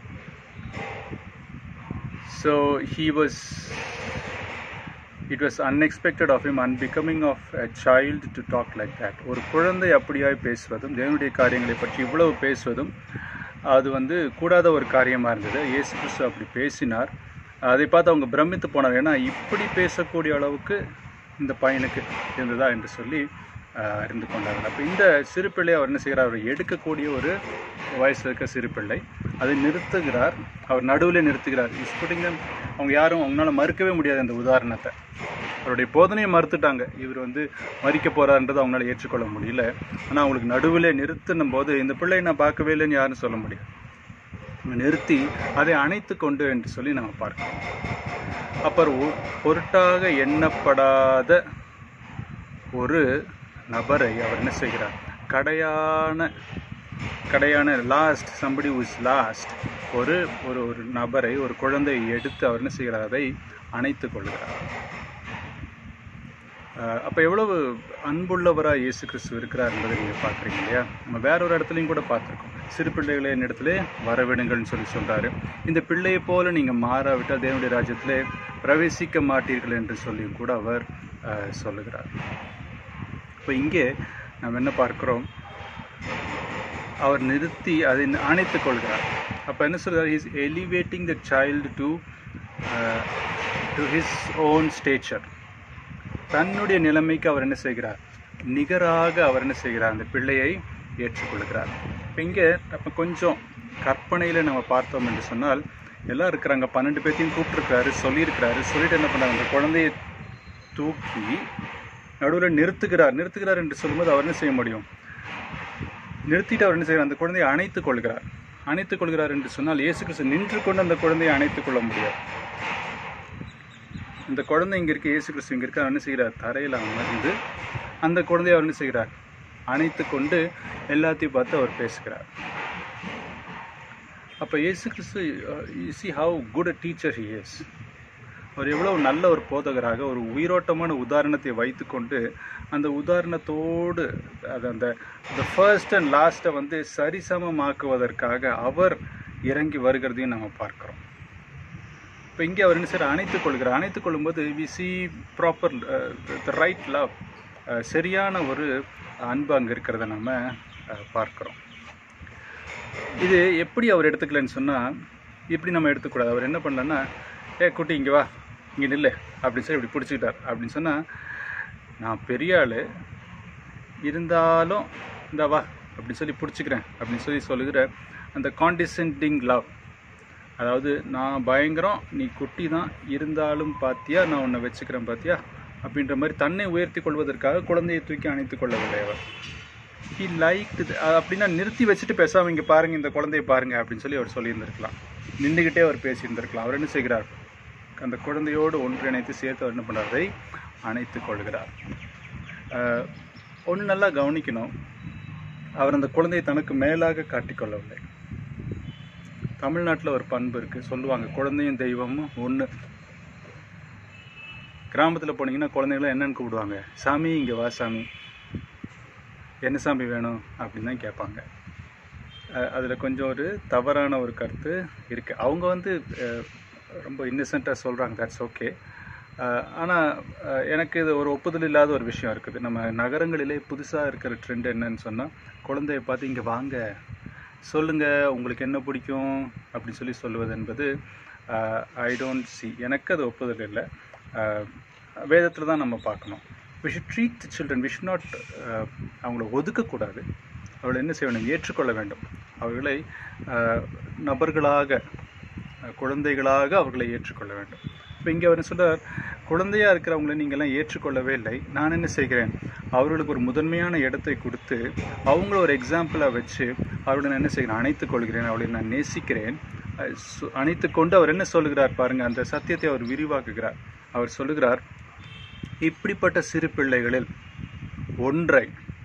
so he was it was unexpected of him unbecoming of a child to talk like that ஒரு குழந்தை அப்படியாய் பேசுவதும் தேவனுடைய காரியங்களை பற்றி இவ்வளவு பேசுவதும் அது வந்து கூடாத ஒரு காரியமாக இருந்தது இயேசு கிறிஸ்து அப்படி பேசினார் அதை பார்த்து அவங்க பிரமித்து போனார் ஏன்னா இப்படி பேசக்கூடிய அளவுக்கு இந்த பையனுக்கு இருந்ததா என்று சொல்லி ஆஹ், அறிந்து கொண்டார்கள் அப்போ இந்த சிறு பிள்ளை அவர் என்ன செய்கிறார் அவர் எடுக்கக்கூடிய ஒரு வயசில் இருக்க சிறு பிள்ளை அதை நிறுத்துகிறார் அவர் நடுவில் நிறுத்துகிறார் இஸ் putting them அவங்க யாரும் அவங்களால மறுக்கவே முடியாது அந்த உதாரணத்தை அவருடைய போதனையை மறுத்துட்டாங்க இவர் வந்து மறிக்க போறாருன்றதை அவங்களால ஏற்றுக்கொள்ள முடியல ஆனால் அவங்களுக்கு நடுவில் நிறுத்தினும் போது இந்த பிள்ளையை நான் பார்க்கவே இல்லைன்னு யாரும் சொல்ல முடியாது அவங்க நிறுத்தி அதை அணைத்து கொண்டு என்று சொல்லி நம்ம பார்க்கிறோம் அப்புறம் ஒ- பொருட்டாக எண்ணப்படாத ஒரு நபரை அவர் என்ன செய்கிறார் கடையான கடையான லாஸ்ட் சம்படி உஸ் லாஸ்ட் ஒரு ஒரு ஒரு நபரை ஒரு குழந்தையை எடுத்து அவர் என்ன செய்கிறார் அதை அணைத்துக் கொள்கிறார் அஹ் அப்ப எவ்வளவு அன்புள்ளவராக இயேசு கிறிஸ்து இருக்கிறார் என்பதை நீங்க பார்க்குறீங்க இல்லையா நம்ம வேற ஒரு இடத்துலையும் கூட பார்த்துருக்கோம் சிறு பிள்ளைகளை என்னிடத்துல வரவிடுங்கள்னு சொல்லி சொல்றாரு இந்த பிள்ளையை போல நீங்க மாறாவிட்டால் தேவனுடைய ராஜ்யத்திலே பிரவேசிக்க மாட்டீர்கள் என்று சொல்லியும் கூட அவர் அஹ், சொல்லுகிறார் இப்போ இங்கே நாம் என்ன பார்க்கிறோம் அவர் நிறுத்தி அதை அணைத்துக் கொள்கிறார் அப்போ என்ன சொல்கிறார் is elevating the child to to his own stature தன்னுடைய நிலைமைக்கு அவர் என்ன செய்கிறார் நிகராக அவர் என்ன செய்கிறார் அந்த பிள்ளையை ஏற்றுக்கொள்கிறார் இப்போ இங்கே அப்போ கொஞ்சம் கற்பனையில் நம்ம பார்த்தோம் என்று சொன்னால் எல்லாம் இருக்கிறாங்க பன்னெண்டு பேர்த்தையும் கூப்பிட்டுருக்காரு சொல்லியிருக்கிறாரு சொல்லிட்டு என்ன பண்ணாங்க அந்த குழந்தையை தூக்கி நடுவில் நிறுத்துகிறார் நிறுத்துகிறார் என்று சொல்லும்போது அவர் என்ன செய்ய முடியும் நிறுத்திட்டு அவர் என்ன செய்கிறார் அந்த குழந்தையை அணைத்துக் கொள்கிறார் அணைத்துக் கொள்கிறார் என்று சொன்னால் இயேசு கிறிஸ்து நின்று கொண்டு அந்த குழந்தையை அணைத்துக் கொள்ள முடியாது இந்த குழந்தை இங்கே இருக்கு இயேசு கிறிஸ்து இங்கே இருக்கு அவர் என்ன செய்கிறார் தரையில் அமர்ந்து அந்த குழந்தையை அவர் என்ன செய்கிறார் அணைத்து கொண்டு எல்லாத்தையும் பார்த்து அவர் பேசுகிறார் அப்போ இயேசு கிறிஸ்து you see how good a teacher he is அவர் எவ்வளவு நல்ல ஒரு போதகராக ஒரு உயிரோட்டமான உதாரணத்தை வைத்துக்கொண்டு அந்த உதாரணத்தோடு அது அந்த the ஃபர்ஸ்ட் அண்ட் லாஸ்ட்டை வந்து சரிசமமாக்குவதற்காக அவர் இறங்கி வருகிறதையும் நம்ம பார்க்கிறோம் இப்போ இங்கே அவர் என்ன செய்யறார் அணைத்துக் கொள்கிறார் அணைத்துக் கொள்ளும்போது we see proper the right love சரியான ஒரு அன்பு அங்கே இருக்கிறத நம்ம அஹ், பார்க்கிறோம் இது எப்படி அவர் எடுத்துக்கலன்னு சொன்னால் இப்படி நம்ம எடுத்துக்கூடாது அவர் என்ன பண்ணலன்னா ஏ குட்டி இங்கே வா இங்கே நில்லு அப்படின்னு சொல்லி இப்படி பிடிச்சிக்கிட்டார் அப்படின்னு சொன்னால் நான் பெரிய ஆள் இருந்தாலும் இந்த வா அப்படின்னு சொல்லி பிடிச்சிக்கிறேன் அப்படின்னு சொல்லி சொல்லுகிற அந்த காண்டிசென்டிங் லவ் அதாவது நான் பயங்கரம் நீ குட்டி தான் இருந்தாலும் பாத்தியா நான் உன்னை வச்சுக்கிறேன் பாத்தியா அப்படின்ற மாதிரி தன்னை உயர்த்தி கொள்வதற்காக குழந்தையை தூக்கி அணைத்துக் கொள்ளவில்லை அவர் ஹி லைக் அப்படின்னா நிறுத்தி வச்சுட்டு பேசாம இங்கே பாருங்க இந்த குழந்தைய பாருங்க அப்படின்னு சொல்லி அவர் சொல்லியிருந்திருக்கலாம் நின்றுக்கிட்டே அவர் பேசியிருந்திருக்கலாம் அவர் என்ன செய்கிறார் அந்த குழந்தையோடு ஒன்றிணைத்து சேர்த்து அவர் என்ன பண்ணுறாரை அணைத்து கொள்கிறார் ஒன்று நல்லா கவனிக்கணும் அவர் அந்த குழந்தையை தனக்கு மேலாக காட்டிக்கொள்ளவில்லை தமிழ்நாட்டில் ஒரு பண்பு இருக்குது சொல்லுவாங்க குழந்தையும் தெய்வமும் ஒன்று கிராமத்தில் போனீங்கன்னா குழந்தைங்கள என்னன்னு கூப்பிடுவாங்க சாமி இங்கே வா சாமி என்ன சாமி வேணும் அப்படின்னு தான் கேட்பாங்க அதில் கொஞ்சம் ஒரு தவறான ஒரு கருத்து இருக்குது அவங்க வந்து அஹ், ரொம்ப இன்னசென்ட்டாக சொல்கிறாங்க தட்ஸ் ஓகே ஆனால் எனக்கு இது ஒரு ஒப்புதல் இல்லாத ஒரு விஷயம் இருக்குது நம்ம நகரங்களிலே புதுசாக இருக்கிற ட்ரெண்ட் என்னன்னு சொன்னால் குழந்தைய பார்த்து இங்கே வாங்க சொல்லுங்கள் உங்களுக்கு என்ன பிடிக்கும் அப்படின்னு சொல்லி சொல்லுவது என்பது ஐ டோன்ட் சி எனக்கு அது ஒப்புதல் இல்லை வேதத்தில் தான் நம்ம பார்க்கணும் we should treat the children we should not அவங்கள ஒதுக்கக்கூடாது அவளை என்ன செய்ய வேண்டும் ஏற்றுக்கொள்ள வேண்டும் அவர்களை அஹ், நபர்களாக அஹ், குழந்தைகளாக அவர்களை ஏற்றுக்கொள்ள வேண்டும் இப்போ இங்கே அவர் சொல்றார் குழந்தையாக இருக்கிறவங்கள நீங்கள்லாம் ஏற்றுக்கொள்ளவே இல்லை நான் என்ன செய்கிறேன் அவர்களுக்கு ஒரு முதன்மையான இடத்தை கொடுத்து அவங்கள ஒரு எக்ஸாம்பிளாக வச்சு அவர்களை நான் என்ன செய்கிறேன் அணைத்துக் கொள்கிறேன் அவளை நான் நேசிக்கிறேன் அஹ் சு- அணைத்துக் கொண்டு அவர் என்ன சொல்லுகிறார் பாருங்க அந்த சத்தியத்தை அவர் விரிவாக்குகிறார் அவர் சொல்லுகிறார் இப்படிப்பட்ட சிறு பிள்ளைகளில் ஒன்றை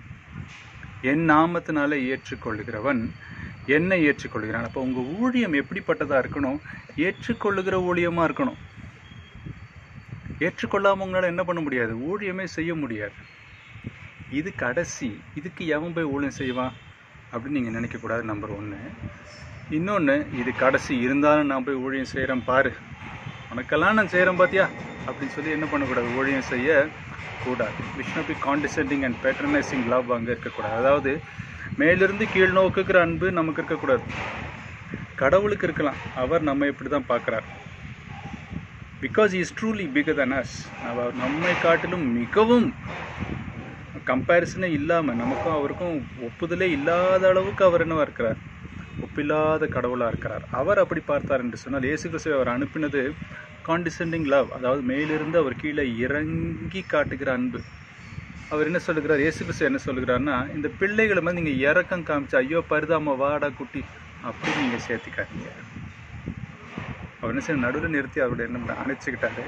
என் நாமத்தினாலே ஏற்றுக்கொள்கிறவன் என்னை ஏற்றுக்கொள்கிறான் அப்போ உங்கள் ஊழியம் எப்படிப்பட்டதாக இருக்கணும் ஏற்றுக்கொள்ளுகிற ஊழியமாக இருக்கணும் ஏற்றுக்கொள்ளாம உங்களால் என்ன பண்ண முடியாது ஊழியமே செய்ய முடியாது இது கடைசி இதுக்கு எவன் போய் ஊழியம் செய்வான் அப்படின்னு நீங்கள் நினைக்கக்கூடாது நம்பர் ஒன்று இன்னொன்று இது கடைசி இருந்தாலும் நான் போய் ஊழியம் செய்கிறேன் பாரு உனக்கெல்லாம் நான் செய்கிறேன் பாத்தியா அப்படின்னு சொல்லி என்ன பண்ணக்கூடாது ஊழியம் செய்ய கூடாது we shouldn't be condescending and patronising love அங்கே இருக்கக்கூடாது அதாவது மேலிருந்து கீழ் நோக்குகிற அன்பு நமக்கு இருக்கக்கூடாது கடவுளுக்கு இருக்கலாம் அவர் நம்ம இப்படி தான் பார்க்குறார் because is truly bigger than us அவர் நம்மை காட்டிலும் மிகவும் கம்பேரிசனே இல்லாமல் நமக்கும் அவருக்கும் ஒப்புதலே இல்லாத அளவுக்கு அவர் என்னவா இருக்கிறார் ஒப்பில்லாத கடவுளாக இருக்கிறார் அவர் அப்படி பார்த்தார் என்று சொன்னால் இயேசு கிறிஸ்துவை அவர் அனுப்பினது காண்டிசெண்டிங் லவ் அதாவது மேலிருந்து அவர் கீழே இறங்கி காட்டுகிற அன்பு அவர் என்ன சொல்லுகிறார் இயேசு கிறிஸ்து என்ன சொல்லுகிறார்னா இந்த பிள்ளைகளை வந்து நீங்கள் இறக்கம் காமிச்சு ஐயோ பரிதாம வாடா குட்டி அப்படி நீங்கள் சேர்த்திக்காதீங்க அவர் என்ன செய்ய நடுவில் நிறுத்தி அவருடைய என்ன அணைச்சிக்கிட்டாரு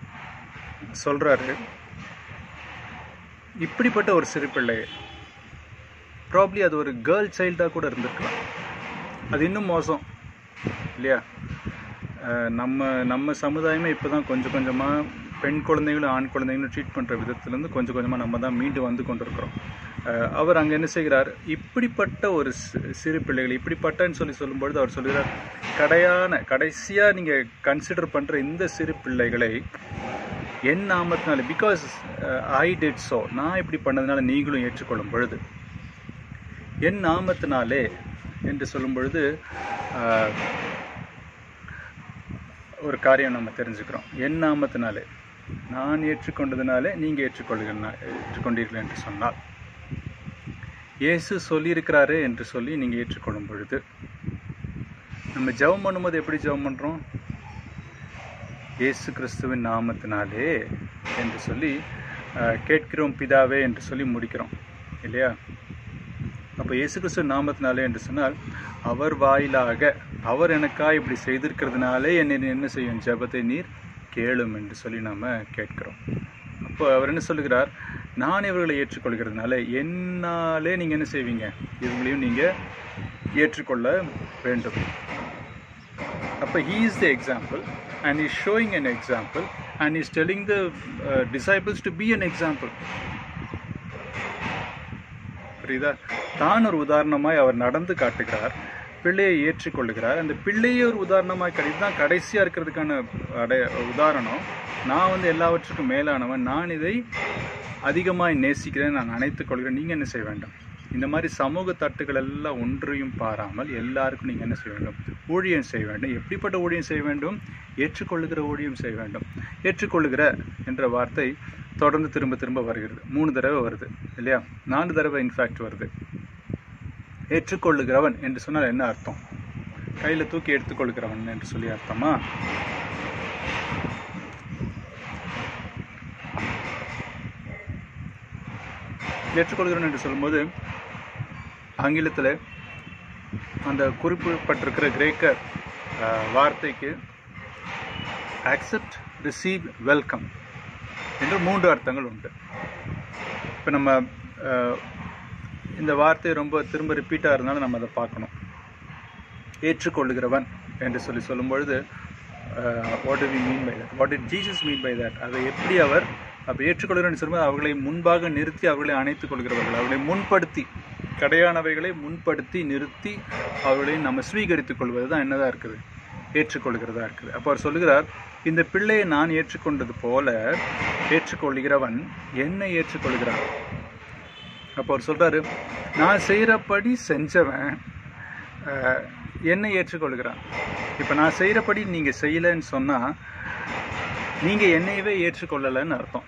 சொல்றாரு இப்படிப்பட்ட ஒரு சிறு பிள்ளை ப்ராப்ளி அது ஒரு கேர்ள் சைல்டாக கூட இருந்திருக்கலாம் அது இன்னும் மோசம் இல்லையா அஹ் நம்ம நம்ம சமுதாயமே இப்போ தான் கொஞ்சம் கொஞ்சமாக பெண் குழந்தைகளும் ஆண் குழந்தைகளும் ட்ரீட் பண்ணுற விதத்துலேருந்து கொஞ்சம் கொஞ்சமாக நம்ம தான் மீண்டு வந்து கொண்டிருக்கிறோம் அஹ் அவர் அங்கே என்ன செய்கிறார் இப்படிப்பட்ட ஒரு சி- சிறு பிள்ளைகள் இப்படிப்பட்டன்னு சொல்லி சொல்லும்பொழுது அவர் சொல்கிறார் கடையான கடைசியாக நீங்கள் கன்சிடர் பண்ணுற இந்த சிறு பிள்ளைகளை என் நாமத்தினால பிகாஸ் ஐ டிட் so நான் இப்படி பண்ணதுனால நீங்களும் ஏற்றுக்கொள்ளும் பொழுது என் நாமத்தினாலே என்று சொல்லும் பொழுது அஹ், ஒரு காரியம் நம்ம தெரிஞ்சுக்கிறோம் என் நாமத்தினாலே நான் ஏற்றுக்கொண்டதுனாலே நீங்கள் ஏற்றுக்கொள்ளுங்க ஏற்றுக்கொண்டீர்கள் என்று சொன்னால் இயேசு சொல்லியிருக்கிறாரு என்று சொல்லி நீங்கள் ஏற்றுக்கொள்ளும் பொழுது நம்ம ஜெபம் பண்ணும்போது எப்படி ஜெபம் பண்ணுறோம் இயேசு கிறிஸ்துவின் நாமத்தினாலே என்று சொல்லி அஹ், கேட்கிறோம் பிதாவே என்று சொல்லி முடிக்கிறோம் இல்லையா அப்போ இயேசு கிறிஸ்து நாமத்தினாலே என்று சொன்னால் அவர் வாயிலாக அவர் எனக்காக இப்படி செய்திருக்கிறதுனாலே என்னை நீ என்ன செய்யும் ஜெபத்தை நீர் கேளும் என்று சொல்லி நாம் கேட்கிறோம் அப்போ அவர் என்ன சொல்லுகிறார் நான் இவர்களை ஏற்றுக்கொள்கிறதுனால என்னாலே நீங்கள் என்ன செய்வீங்க இவங்களையும் நீங்கள் ஏற்றுக்கொள்ள வேண்டும் அப்போ he is the example and he's showing an example and he's telling the uh, disciples to be an example புரியுதா தான் ஒரு உதாரணமாய் அவர் நடந்து காட்டுகிறார் பிள்ளையை ஏற்றுக்கொள்ளுகிறார் அந்த பிள்ளையை ஒரு உதாரணமாய் கடை இதுதான் கடைசியாக இருக்கிறதுக்கான அடை உதாரணம் நான் வந்து எல்லாவற்றுக்கும் மேலானவன் நான் இதை அதிகமாய் நேசிக்கிறேன் நான் அணைத்துக் கொள்கிறேன் நீங்கள் என்ன செய்ய வேண்டும் இந்த மாதிரி சமூக தட்டுகள் எல்லாம் ஒன்றையும் பாராமல் எல்லாருக்கும் நீங்கள் என்ன செய்ய வேண்டும் ஊழியம் செய்ய வேண்டும் எப்படிப்பட்ட ஊழியம் செய்ய வேண்டும் ஏற்றுக்கொள்ளுகிற ஊழியம் செய்ய வேண்டும் ஏற்றுக்கொள்ளுகிற என்ற வார்த்தை தொடர்ந்து திரும்ப திரும்ப வருகிறது மூணு தடவை வருது இல்லையா நாலு தடவை இன்ஃபேக்ட் வருது ஏற்றுக்கொள்ளுகிறவன் என்று சொன்னால் என்ன அர்த்தம் கையில் தூக்கி எடுத்துக்கொள்கிறவன் என்று சொல்லி அர்த்தமா ஏற்றுக்கொள்கிறவன் என்று சொல்லும்போது ஆங்கிலத்தில் அந்த குறிப்பிடப்பட்டிருக்கிற கிரேக்க அஹ், வார்த்தைக்கு அக்செப்ட் ரிசீவ் வெல்கம் என்று மூன்று அர்த்தங்கள் உண்டு இப்போ நம்ம அஹ், இந்த வார்த்தை ரொம்ப திரும்ப ரிப்பீட்டாக இருந்தாலும் நம்ம அதை பார்க்கணும் ஏற்றுக்கொள்ளுகிறவன் என்று சொல்லி சொல்லும் பொழுது what do we mean by that what did Jesus mean by that அதை எப்படி அவர் அப்போ ஏற்றுக்கொள்கிறேன்னு சொல்லும்போது அவர்களை முன்பாக நிறுத்தி அவர்களை அணைத்துக் கொள்கிறவர்கள் அவர்களை முன்படுத்தி கடையானவைகளை முன்படுத்தி நிறுத்தி அவர்களை நம்ம ஸ்வீகரித்துக் கொள்வது தான் என்னதான் இருக்குது ஏற்றுக்கொள்கிறதா இருக்குது அப்போ அவர் சொல்லுகிறார் இந்த பிள்ளையை நான் ஏற்றுக்கொண்டது போல ஏற்றுக்கொள்கிறவன் என்னை ஏற்றுக்கொள்கிறான் அப்போ அவர் சொல்றாரு நான் செய்கிறபடி செஞ்சவன் அஹ், என்னை ஏற்றுக்கொள்கிறான் இப்போ நான் செய்கிறபடி நீங்கள் செய்யலைன்னு சொன்னால் நீங்கள் என்னையவே ஏற்றுக்கொள்ளலைன்னு அர்த்தம்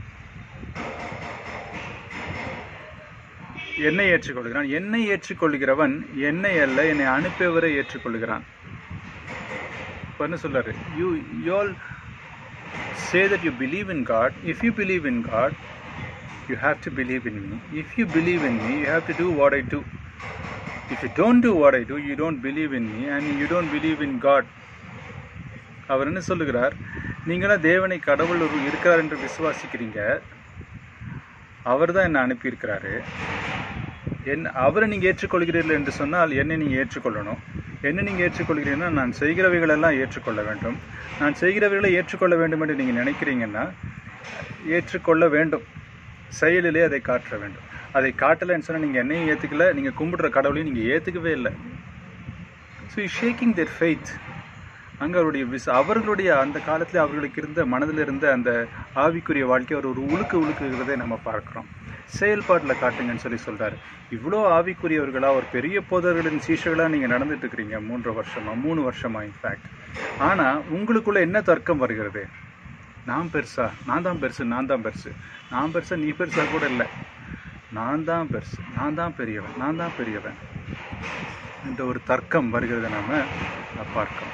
என்னை ஏற்றுக்கொள்கிறான் என்னை ஏற்றுக்கொள்கிறவன் என்னை அல்ல என்னை அனுப்பியவரை ஏற்றுக்கொள்கிறான் இப்போ என்ன சொல்றாரு you you all say that you believe in God. If you believe in God, you have to believe in me. If you believe in me, you have to do what I do. If you don't do what I do, you don't believe in me and you don't believe in God. அவர் என்ன சொல்லுகிறார் நீங்களாம் தேவனை கடவுள் ஒரு இருக்கிறார் என்று விசுவாசிக்கிறீங்க அவர் தான் என்னை அனுப்பியிருக்கிறாரு என் அவரை நீங்கள் ஏற்றுக்கொள்கிறீர்கள் என்று சொன்னால் என்னை நீங்கள் ஏற்றுக்கொள்ளணும் என்ன நீங்கள் ஏற்றுக்கொள்கிறீங்கன்னா நான் செய்கிறவைகளெல்லாம் ஏற்றுக்கொள்ள வேண்டும் நான் செய்கிறவைகளை ஏற்றுக்கொள்ள வேண்டும் என்று நீங்கள் நினைக்கிறீங்கன்னா ஏற்றுக்கொள்ள வேண்டும் செயலிலே அதை காட்ட வேண்டும் அதை காட்டலைன்னு சொன்னால் நீங்கள் என்னையும் ஏற்றுக்கல நீங்கள் கும்பிடுற கடவுளையும் நீங்கள் ஏற்றுக்கவே இல்லை so is shaking their faith அங்கே அவருடைய விஸ் அவர்களுடைய அந்த காலத்தில் அவர்களுக்கு இருந்த மனதில் இருந்த அந்த ஆவிக்குரிய வாழ்க்கை அவர் ஒரு உழுக்கு உழுக்குகிறதை நம்ம பார்க்குறோம் செயல்பாட்டில் காட்டுங்கன்னு சொல்லி சொல்றாரு இவ்வளோ ஆவிக்குரியவர்களா ஒரு பெரிய போதர்களின் சீஷர்களாக நீங்கள் நடந்துட்டு இருக்கிறீங்க மூன்று வருஷமா மூணு வருஷமா இன்ஃபேக்ட் ஆனால் உங்களுக்குள்ள என்ன தர்க்கம் வருகிறது நான் பெருசா நான் தான் பெருசு நான் தான் பெருசு நான் பெருசா நீ பெருசா கூட இல்லை நான் தான் பெருசு நான் தான் பெரியவன் நான் தான் பெரியவன் என்ற ஒரு தர்க்கம் வருகிறத நாம பார்க்கிறோம்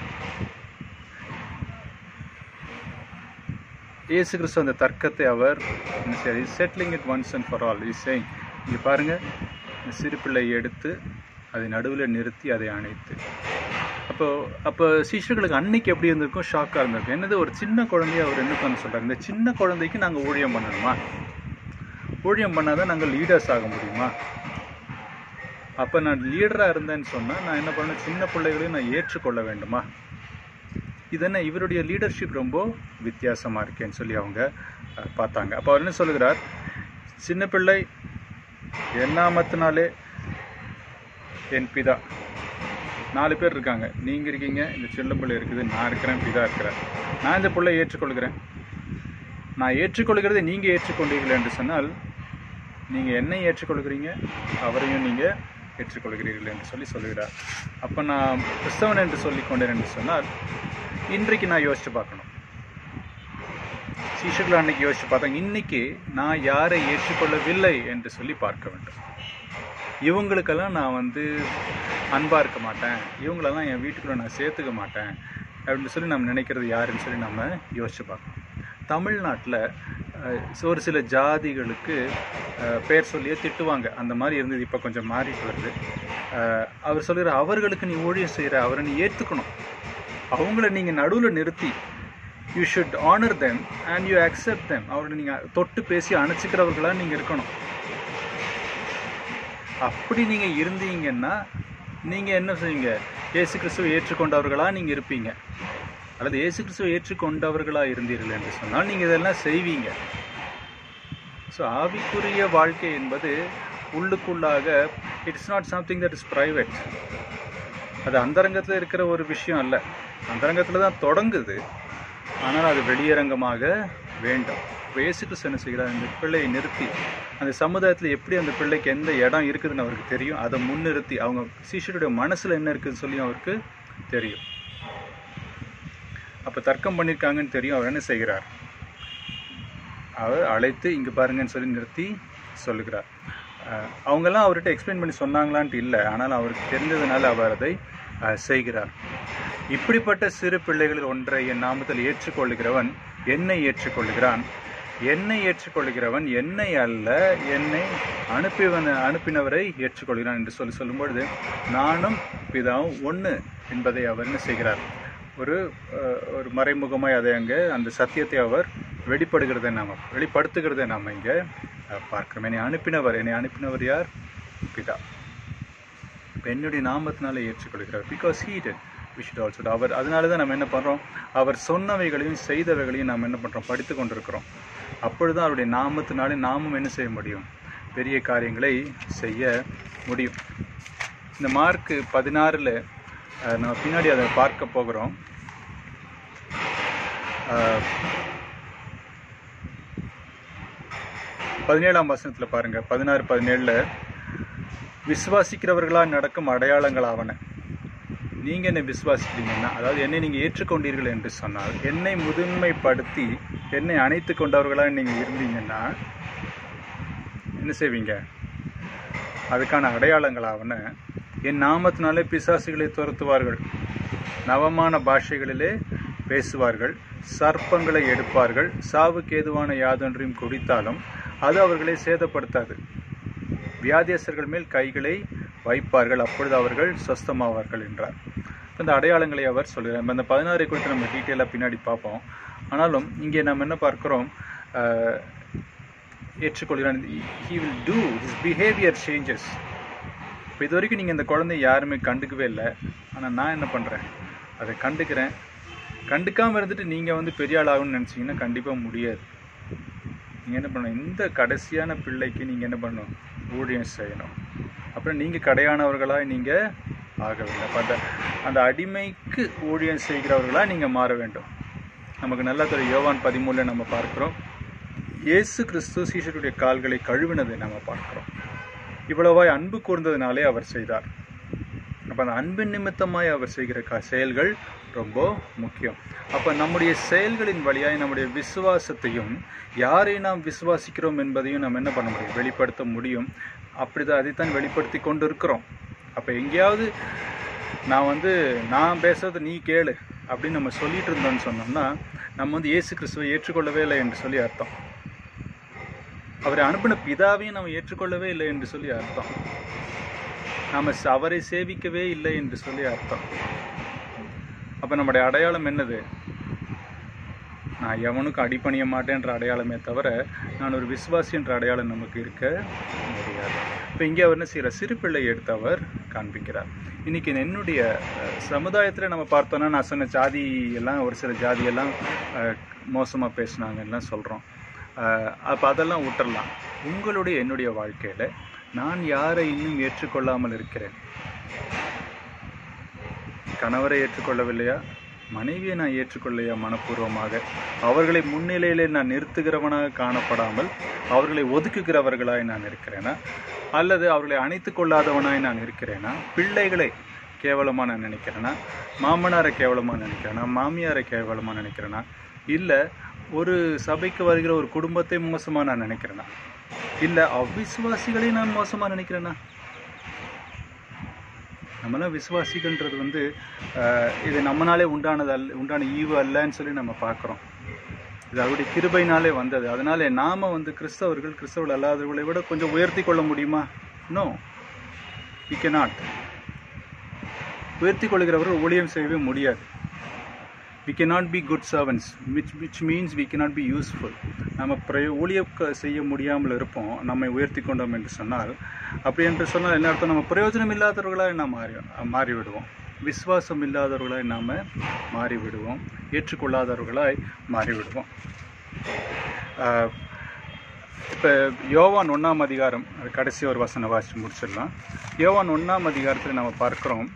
இயேசு கிறிஸ்து அந்த தர்க்கத்தை அவர் என்ன செய்ய settling it once and for all is saying இங்கே பாருங்க இந்த சிறு பிள்ளையை எடுத்து அதை நடுவில் நிறுத்தி அதை அணைத்து அப்போ அப்போ சிஷ்யர்களுக்கு அன்னைக்கு எப்படி இருந்திருக்கும் ஷாக்காக இருந்திருக்கும் என்னது ஒரு சின்ன குழந்தைய அவர் என்ன பண்ண சொல்றாரு இந்த சின்ன குழந்தைக்கு நாங்கள் ஊழியம் பண்ணணுமா ஊழியம் பண்ணாதான் நாங்கள் லீடர்ஸ் ஆக முடியுமா அப்போ நான் லீடராக இருந்தேன்னு சொன்னால் நான் என்ன பண்ணணும் சின்ன பிள்ளைகளையும் நான் ஏற்றுக்கொள்ள வேண்டுமா இதென்ன இவருடைய லீடர்ஷிப் ரொம்ப வித்தியாசமாக இருக்கேன்னு சொல்லி அவங்க அஹ், பார்த்தாங்க அப்போ அவர் என்ன சொல்லுகிறார் சின்ன பிள்ளை என் நாமத்தினாலே என் பிதா நாலு பேர் இருக்காங்க நீங்கள் இருக்கீங்க இந்த சின்ன பிள்ளை இருக்குது நான் இருக்கிறேன் பிதா இருக்கிறேன் நான் இந்த பிள்ளை ஏற்றுக்கொள்கிறேன் நான் ஏற்றுக்கொள்கிறதை நீங்கள் ஏற்றுக்கொண்டீர்கள் என்று சொன்னால் நீங்கள் என்னை ஏற்றுக்கொள்கிறீங்க அவரையும் நீங்கள் ஏற்றுக்கொள்கிறீர்கள் என்று சொல்லி சொல்லுகிறார் அப்போ நான் கிறிஸ்தவன் என்று சொல்லிக்கொண்டேன் என்று சொன்னால் இன்றைக்கு நான் யோசிச்சு பார்க்கணும் சீஷர்கள் அன்னைக்கு யோசிச்சு பார்த்தாங்க இன்னைக்கு நான் யாரை ஏற்றுக்கொள்ளவில்லை என்று சொல்லி பார்க்க வேண்டும் இவங்களுக்கெல்லாம் நான் வந்து அன்பாக இருக்க மாட்டேன் இவங்களெல்லாம் என் வீட்டுக்குள்ள நான் சேர்த்துக்க மாட்டேன் அப்படின்னு சொல்லி நம்ம நினைக்கிறது யாருன்னு சொல்லி நம்ம யோசிச்சு பார்க்கணும் தமிழ்நாட்டில் ஒரு சில ஜாதிகளுக்கு அஹ், பெயர் சொல்லியே திட்டுவாங்க அந்த மாதிரி இருந்தது இப்போ கொஞ்சம் மாறிட்டு வருது அஹ், அவர் சொல்லுற அவர்களுக்கு நீ ஊழியம் செய்கிற அவரை நீ ஏற்றுக்கணும் அவங்கள நீங்கள் நடுவில் நிறுத்தி you should honour them and you accept them அவரை நீங்கள் தொட்டு பேசி அணைச்சிக்கிறவர்களாக நீங்கள் இருக்கணும் அப்படி நீங்கள் இருந்தீங்கன்னா நீங்கள் என்ன செய்வீங்க இயேசு கிறிஸ்துவை ஏற்றுக்கொண்டவர்களாக நீங்கள் இருப்பீங்க அல்லது இயேசு கிறிஸ்துவை ஏற்றுக்கொண்டவர்களாக இருந்தீர்கள் என்று சொன்னால் நீங்கள் இதெல்லாம் செய்வீங்க ஸோ ஆவிக்குரிய வாழ்க்கை என்பது உள்ளுக்குள்ளாக it's not something that is private அது அந்தரங்கத்தில் இருக்கிற ஒரு விஷயம் அல்ல அந்தரங்கத்தில் தான் தொடங்குது ஆனால் அது வெளியரங்கமாக வேண்டும் இப்போ இயேசு கிறிஸ்து என்ன செய்கிறார் அந்த பிள்ளையை நிறுத்தி அந்த சமுதாயத்தில் எப்படி அந்த பிள்ளைக்கு எந்த இடம் இருக்குதுன்னு அவருக்கு தெரியும் அதை முன்னிறுத்தி அவங்க சீஷருடைய மனசில் என்ன இருக்குதுன்னு சொல்லி அவருக்கு தெரியும் அப்போ தர்க்கம் பண்ணியிருக்காங்கன்னு தெரியும் அவர் என்ன செய்கிறார் அவர் அழைத்து இங்கே பாருங்கன்னு சொல்லி நிறுத்தி சொல்லுகிறார் அஹ் அவங்கெல்லாம் அவர்கிட்ட எக்ஸ்பிளைன் பண்ணி சொன்னாங்களான்ட்டு இல்லை ஆனால் அவருக்கு தெரிஞ்சதுனால அவர் அதை அஹ், செய்கிறார் இப்படிப்பட்ட சிறு பிள்ளைகளில் ஒன்றை என் நாமத்தில் ஏற்றுக்கொள்ளுகிறவன் என்னை ஏற்றுக்கொள்ளுகிறான் என்னை ஏற்றுக்கொள்கிறவன் என்னை அல்ல என்னை அனுப்பிவன் அனுப்பினவரை ஏற்றுக்கொள்கிறான் என்று சொல்லி சொல்லும்பொழுது நானும் பிதாவும் ஒன்று என்பதை அவர் என்ன செய்கிறார் ஒரு அஹ், ஒரு மறைமுகமாய் அதை அங்கே அந்த சத்தியத்தை அவர் வெளிப்படுகிறதை நாம் வெளிப்படுத்துகிறதை நாம் இங்கே அஹ், பார்க்கிறோம் என்னை அனுப்பினவர் என்னை அனுப்பினவர் யார் பிதா இப்ப என்னுடைய நாமத்தினால ஏற்றுக்கொள்கிறார் because he did we should also do. அவர் அதனால தான் நம்ம என்ன பண்ணுறோம் அவர் சொன்னவைகளையும் செய்தவைகளையும் நாம் என்ன பண்ணுறோம் படித்து கொண்டிருக்கிறோம் அப்பொழுது அவருடைய நாமத்தினாலே நாமும் என்ன செய்ய முடியும் பெரிய காரியங்களை செய்ய முடியும் இந்த மார்க் பதினாறில் நம்ம பின்னாடி அதை பார்க்க போகிறோம் அஹ், பதினேழாம் வசனத்தில் பாருங்க பதினாறு பதினேழில் விசுவாசிக்கிறவர்களால் நடக்கும் அடையாளங்கள் ஆவன நீங்க என்னை விசுவாசிக்கிறீங்கன்னா அதாவது என்னை நீங்க ஏற்றுக்கொண்டீர்கள் என்று சொன்னால் என்னை முதன்மைப்படுத்தி என்னை அணைத்து கொண்டவர்களாக நீங்க இருந்தீங்கன்னா என்ன செய்வீங்க அதுக்கான அடையாளங்களாவன என் நாமத்தினாலே பிசாசுகளை துரத்துவார்கள் நவமான பாஷைகளிலே பேசுவார்கள் சர்ப்பங்களை எடுப்பார்கள் சாவுக்கு ஏதுவான யாதொன்றையும் குடித்தாலும் அது அவர்களை சேதப்படுத்தாது வியாதியஸ்தர்கள் மேல் கைகளை வைப்பார்கள் அப்பொழுது அவர்கள் சொஸ்தமாவார்கள் என்றார் இந்த அடையாளங்களை அவர் சொல்கிறார் நம்ம இந்த பதினாறை குறித்து நம்ம டீட்டெயிலாக பின்னாடி பார்ப்போம் ஆனாலும் இங்கே நம்ம என்ன பார்க்கிறோம் ஆஹ், ஏற்றுக்கொள்கிறான் he will do his behaviour changes இப்போ இது வரைக்கும் நீங்கள் இந்த குழந்தைய யாருமே கண்டுக்கவே இல்லை ஆனால் நான் என்ன பண்ணுறேன் அதை கண்டுக்கிறேன் கண்டுக்காமல் இருந்துட்டு நீங்கள் வந்து பெரிய ஆள் ஆகணும்னு நினச்சிங்கன்னா கண்டிப்பாக முடியாது நீங்கள் என்ன பண்ணணும் இந்த கடைசியான பிள்ளைக்கு நீங்கள் என்ன பண்ணணும் ஊழியம் செய்யணும் அப்புறம் நீங்கள் கடையானவர்களாக நீங்கள் ஆக வேண்டும் அப்ப அந்த அந்த அடிமைக்கு ஊழியம் செய்கிறவர்களாக நீங்கள் மாற வேண்டும் நமக்கு நல்லா தெரியும் யோவான் பதிமூணில் நம்ம பார்க்கிறோம் இயேசு கிறிஸ்து சீஷருடைய கால்களை கழுவினதை நம்ம பார்க்கிறோம் இவ்வளவாய் அன்பு கூர்ந்ததினாலே அவர் செய்தார் அப்போ அந்த அன்பின் நிமித்தமாய் அவர் செய்கிற க செயல்கள் ரொம்ப முக்கியம் அப்போ நம்முடைய செயல்களின் வழியாய் நம்முடைய விசுவாசத்தையும் யாரை நாம் விசுவாசிக்கிறோம் என்பதையும் நம்ம என்ன பண்ண முடியும் வெளிப்படுத்த முடியும் அப்படிதான் அதைத்தான் வெளிப்படுத்தி கொண்டு இருக்கிறோம் அப்போ எங்கேயாவது நான் வந்து நான் பேசுறது நீ கேளு அப்படின்னு நம்ம சொல்லிட்டு இருந்தோம்னு சொன்னோம்னா நம்ம வந்து இயேசு கிறிஸ்துவை ஏற்றுக்கொள்ளவே இல்லை என்று சொல்லி அர்த்தம் அவரை அனுப்பின பிதாவையும் நம்ம ஏற்றுக்கொள்ளவே இல்லை என்று சொல்லி அர்த்தம் நாம ச- அவரை சேவிக்கவே இல்லை என்று சொல்லி அர்த்தம் அப்ப நம்முடைய அடையாளம் என்னது நான் எவனுக்கும் அடிபணிய மாட்டேன்ற அடையாளமே தவிர நான் ஒரு விசுவாசி என்ற அடையாளம் நமக்கு இருக்க முடியாது இப்போ இங்கே அவர் என்ன செய்யற சிறு பிள்ளை எடுத்து அவர் காண்பிக்கிறார் இன்னைக்கு என்னுடைய சமுதாயத்தில் நம்ம பார்த்தோன்னா நான் சொன்ன ஜாதி எல்லாம் ஒரு சில ஜாதி எல்லாம் மோசமாக பேசுனாங்க எல்லாம் சொல்கிறோம் அப்போ அதெல்லாம் விட்டுறலாம் உங்களுடைய என்னுடைய வாழ்க்கையில் நான் யாரை இன்னும் ஏற்றுக்கொள்ளாமல் இருக்கிறேன் கணவரை ஏற்றுக்கொள்ளவில்லையா மனைவியை நான் ஏற்றுக்கொள்ளையா மனப்பூர்வமாக அவர்களை முன்னிலையிலே நான் நிறுத்துகிறவனாக காணப்படாமல் அவர்களை ஒதுக்குகிறவர்களாய் நான் இருக்கிறேனா அல்லது அவர்களை அணைத்துக் கொள்ளாதவனாய் நான் இருக்கிறேனா பிள்ளைகளை கேவலமா நான் நினைக்கிறேனா மாமனாரை கேவலமா நினைக்கிறேனா மாமியாரை கேவலமா நினைக்கிறேனா இல்லை ஒரு சபைக்கு வருகிற ஒரு குடும்பத்தை மோசமா நான் நினைக்கிறேனா இல்லை அவிசுவாசிகளை நான் மோசமா நினைக்கிறேனா நம்மளாம் விசுவாசிகள்ன்றது வந்து ஆஹ், இது நம்மனாலே உண்டானது அல்ல உண்டான ஈவு அல்லன்னு சொல்லி நம்ம பார்க்குறோம் இது அவருடைய கிருபையினாலே வந்தது அதனால நாம வந்து கிறிஸ்தவர்கள் கிறிஸ்தவர்கள் அல்லாதவர்களை விட கொஞ்சம் உயர்த்தி கொள்ள முடியுமா நோ we cannot உயர்த்தி கொள்கிறவர்கள் ஊழியம் செய்யவே முடியாது we cannot be good servants which which means we cannot be useful நம்ம பிரய ஊழியம் க- செய்ய முடியாமல் இருப்போம் நம்மை உயர்த்தி கொண்டோம் என்று சொன்னால் அப்படி என்று சொன்னால் என்ன அர்த்தம் நம்ம பிரயோஜனம் இல்லாதவர்களாக நாம் மாறி மாறிவிடுவோம் விசுவாசம் இல்லாதவர்களாய் நாம் மாறிவிடுவோம் ஏற்றுக்கொள்ளாதவர்களாய் மாறிவிடுவோம் ஆஹ், இப்போ யோவான் ஒன்றாம் அதிகாரம் அது கடைசி ஒரு வசனம் வாசித்து முடிச்சிடலாம் யோவான் ஒன்றாம் அதிகாரத்தில் நம்ம பார்க்கிறோம்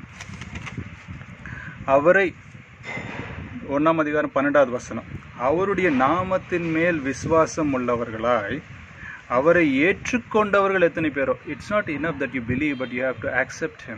அவரை ஒன்றாம் அதிகாரம் பன்னெண்டாவது வசனம் அவருடைய நாமத்தின் மேல் விசுவாசம் உள்ளவர்களாய் அவரை ஏற்றுக்கொண்டவர்கள் எத்தனை பேரோ it's not enough that you believe but you have to accept him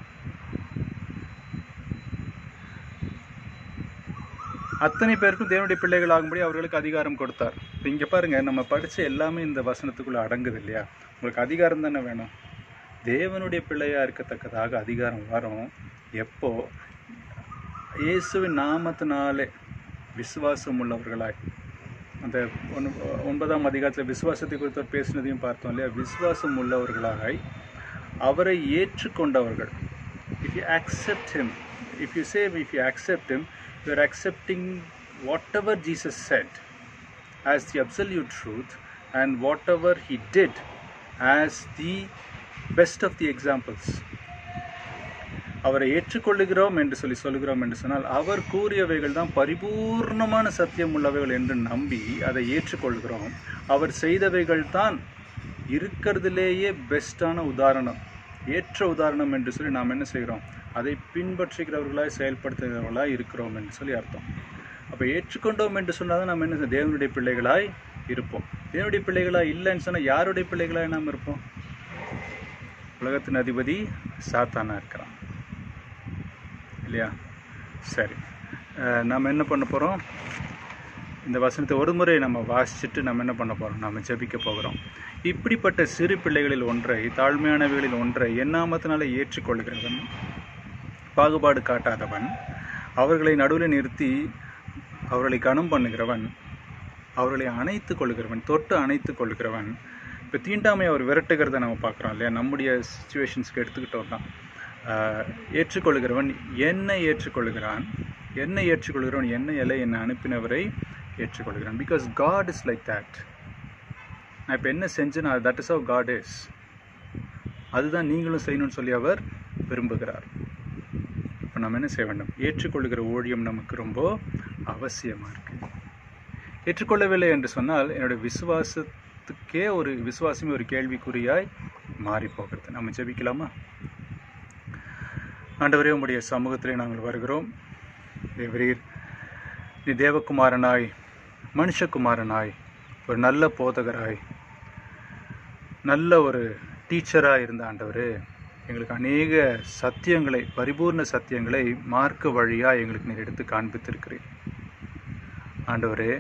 அத்தனை பேருக்கும் தேவனுடைய பிள்ளைகள் ஆகும்படி அவர்களுக்கு அதிகாரம் கொடுத்தார் இப்போ இங்கே பாருங்க நம்ம படிச்ச எல்லாமே இந்த வசனத்துக்குள்ள அடங்குது இல்லையா உங்களுக்கு அதிகாரம் தானே வேணும் தேவனுடைய பிள்ளையா இருக்கத்தக்கதாக அதிகாரம் வரும் எப்போ இயேசுவின் நாமத்தினாலே விசுவாசம் உள்ளவர்களாய் அந்த ஒன்- ஒன்பதாம் அதிகாரத்தில் விசுவாசத்தை குறித்து அவர் பேசினதையும் பார்த்தோம் இல்லையா விசுவாசம் உள்ளவர்களாய் அவரை ஏற்றுக்கொண்டவர்கள் if you accept him if you say if you accept him you are accepting whatever Jesus said as the absolute truth and whatever he did as the best of the examples அவரை ஏற்றுக்கொள்ளுகிறோம் என்று சொல்லி சொல்லுகிறோம் என்று சொன்னால் அவர் கூறியவைகள் தான் பரிபூர்ணமான சத்தியம் உள்ளவைகள் என்று நம்பி அதை ஏற்றுக்கொள்கிறோம் அவர் செய்தவைகள் தான் இருக்கிறதுலேயே பெஸ்டான உதாரணம் ஏற்ற உதாரணம் என்று சொல்லி நாம் என்ன செய்கிறோம் அதை பின்பற்றுகிறவர்களாய் செயல்படுத்துகிறவர்களாய் இருக்கிறோம் என்று சொல்லி அர்த்தம் அப்போ ஏற்றுக்கொண்டோம் என்று சொன்னால் தான் நம்ம என்ன செய்ய- தேவனுடைய பிள்ளைகளாய் இருப்போம் தேவனுடைய பிள்ளைகளாய் இல்லைன்னு சொன்னால் யாருடைய பிள்ளைகளாய் நாம் இருப்போம் உலகத்தின் அதிபதி சாத்தானா இருக்கிறான் இல்லையா சரி அஹ் நம்ம என்ன பண்ண போகிறோம் இந்த வசனத்தை ஒரு முறை நம்ம வாசிச்சுட்டு நம்ம என்ன பண்ண போகிறோம் நம்ம ஜெபிக்க போகிறோம் இப்படிப்பட்ட சிறு பிள்ளைகளில் ஒன்றை தாழ்மையானவைகளில் ஒன்றை எண்ணாமத்தினால ஏற்றுக்கொள்கிறவன் பாகுபாடு காட்டாதவன் அவர்களை நடுவில் நிறுத்தி அவர்களை கனம் பண்ணுகிறவன் அவர்களை அணைத்து கொள்கிறவன் தொட்டு அணைத்து கொள்கிறவன் இப்போ தீண்டாமை அவர் விரட்டுகிறத நம்ம பார்க்குறோம் இல்லையா நம்முடைய சுச்சுவேஷன்ஸ்க்கு எடுத்துக்கிட்டோம் தான் ஆஹ், ஏற்றுக்கொள்கிறவன் என்னை ஏற்றுக்கொள்கிறான் என்னை ஏற்றுக்கொள்கிறவன் என்ன இலை என்னை அனுப்பினவரை ஏற்றுக்கொள்கிறான் because God is like that நான் இப்போ என்ன செஞ்சேன்னா that is how God is அதுதான் நீங்களும் செய்யணும்னு சொல்லி அவர் விரும்புகிறார் இப்போ நம்ம என்ன செய்ய வேண்டும் ஏற்றுக்கொள்கிற ஊழியம் நமக்கு ரொம்ப அவசியமாக இருக்கு ஏற்றுக்கொள்ளவில்லை என்று சொன்னால் என்னுடைய விசுவாசத்துக்கே ஒரு விசுவாசமே ஒரு கேள்விக்குறியாய் மாறி போகிறது நம்ம ஜெபிக்கலாமா ஆண்டவரே உம்முடைய சமூகத்திலே நாங்கள் வருகிறோம் தேவரீர் நீ தேவகுமாரனாய் மனுஷகுமாரனாய் ஒரு நல்ல போதகராய் நல்ல ஒரு டீச்சராக இருந்த ஆண்டவரே எங்களுக்கு அநேக சத்தியங்களை பரிபூர்ண சத்தியங்களை மார்க்க வழியாக எங்களுக்கு நீர் எடுத்து காண்பித்திருக்கிறேன் ஆண்டவரே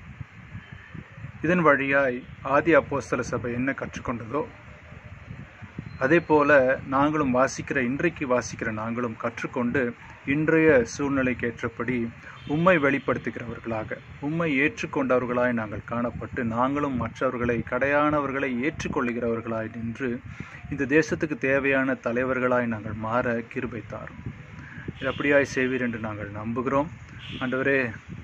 இதன் வழியாய் ஆதி அப்போஸ்தல சபை என்ன கற்றுக்கொண்டதோ அதே போல நாங்களும் வாசிக்கிற இன்றைக்கு வாசிக்கிற நாங்களும் கற்றுக்கொண்டு இன்றைய சூழ்நிலைக்கு ஏற்றபடி உம்மை வெளிப்படுத்துகிறவர்களாக உம்மை ஏற்றுக்கொண்டவர்களாய் நாங்கள் காணப்பட்டு நாங்களும் மற்றவர்களை கடையானவர்களை ஏற்றுக்கொள்ளுகிறவர்களாய் நின்று இந்த தேசத்துக்கு தேவையான தலைவர்களாய் நாங்கள் மாற கிருபை தாரும் இது அப்படியாய் செய்வீர் என்று நாங்கள் நம்புகிறோம் ஆண்டவரே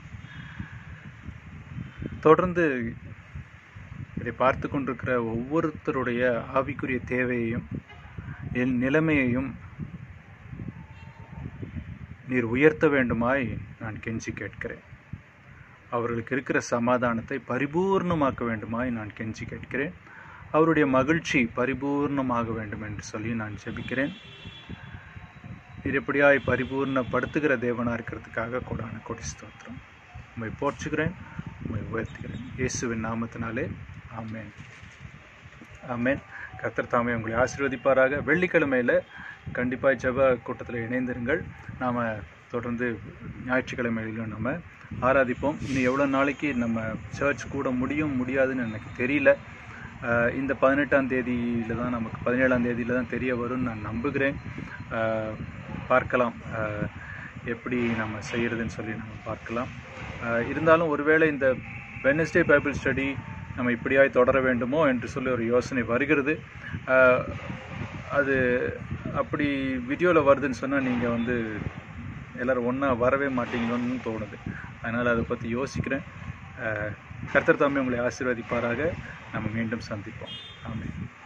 தொடர்ந்து இதை பார்த்து கொண்டிருக்கிற ஒவ்வொருத்தருடைய ஆவிக்குரிய தேவையையும் என் நிலைமையையும் நீர் உயர்த்த வேண்டுமாய் நான் கெஞ்சி கேட்கிறேன் அவர்களுக்கு இருக்கிற சமாதானத்தை பரிபூர்ணமாக்க வேண்டுமாய் நான் கெஞ்சி கேட்கிறேன் அவருடைய மகிழ்ச்சி பரிபூர்ணமாக வேண்டும் என்று சொல்லி நான் ஜெபிக்கிறேன் நீர் எப்படியாய் பரிபூர்ணப்படுத்துகிற தேவனாக இருக்கிறதுக்காக கொடான கொடி ஸ்தோத்திரம் உம்மை போற்றுகிறேன் உம்மை உயர்த்துகிறேன் இயேசுவின் நாமத்தினாலே ஆமென் ஆமென் கர்த்தர் தாமே உங்களை ஆசீர்வதிப்பாராக வெள்ளிக்கிழமையில் கண்டிப்பாக ஜெப கூட்டத்தில் இணைந்திருங்கள் நாம் தொடர்ந்து ஞாயிற்றுக்கிழமையிலும் நம்ம ஆராதிப்போம் இன்னும் எவ்வளோ நாளைக்கு நம்ம சர்ச் கூட முடியும் முடியாதுன்னு எனக்கு தெரியல ஆஹ் இந்த பதினெட்டாம் தேதியில் தான் நமக்கு பதினேழாம் தேதியில் தான் தெரிய வரும்னு நான் நம்புகிறேன் ஆஹ் பார்க்கலாம் ஆஹ் எப்படி நம்ம செய்கிறதுன்னு சொல்லி நம்ம பார்க்கலாம் ஆஹ் இருந்தாலும் ஒருவேளை இந்த வெனஸ்டே பைபிள் ஸ்டடி நம்ம இப்படியாய் தொடர வேண்டுமோ என்று சொல்லி ஒரு யோசனை வருகிறது ஆஹ் அது அப்படி வீடியோவில் வருதுன்னு சொன்னால் நீங்கள் வந்து எல்லோரும் ஒன்றா வரவே மாட்டீங்களோன்னு தோணுது அதனால் அதை பற்றி யோசிக்கிறேன் ஆஹ் கர்த்தர் தாமே உங்களை ஆசீர்வதிப்பாராக நம்ம மீண்டும் சந்திப்போம் ஆமென்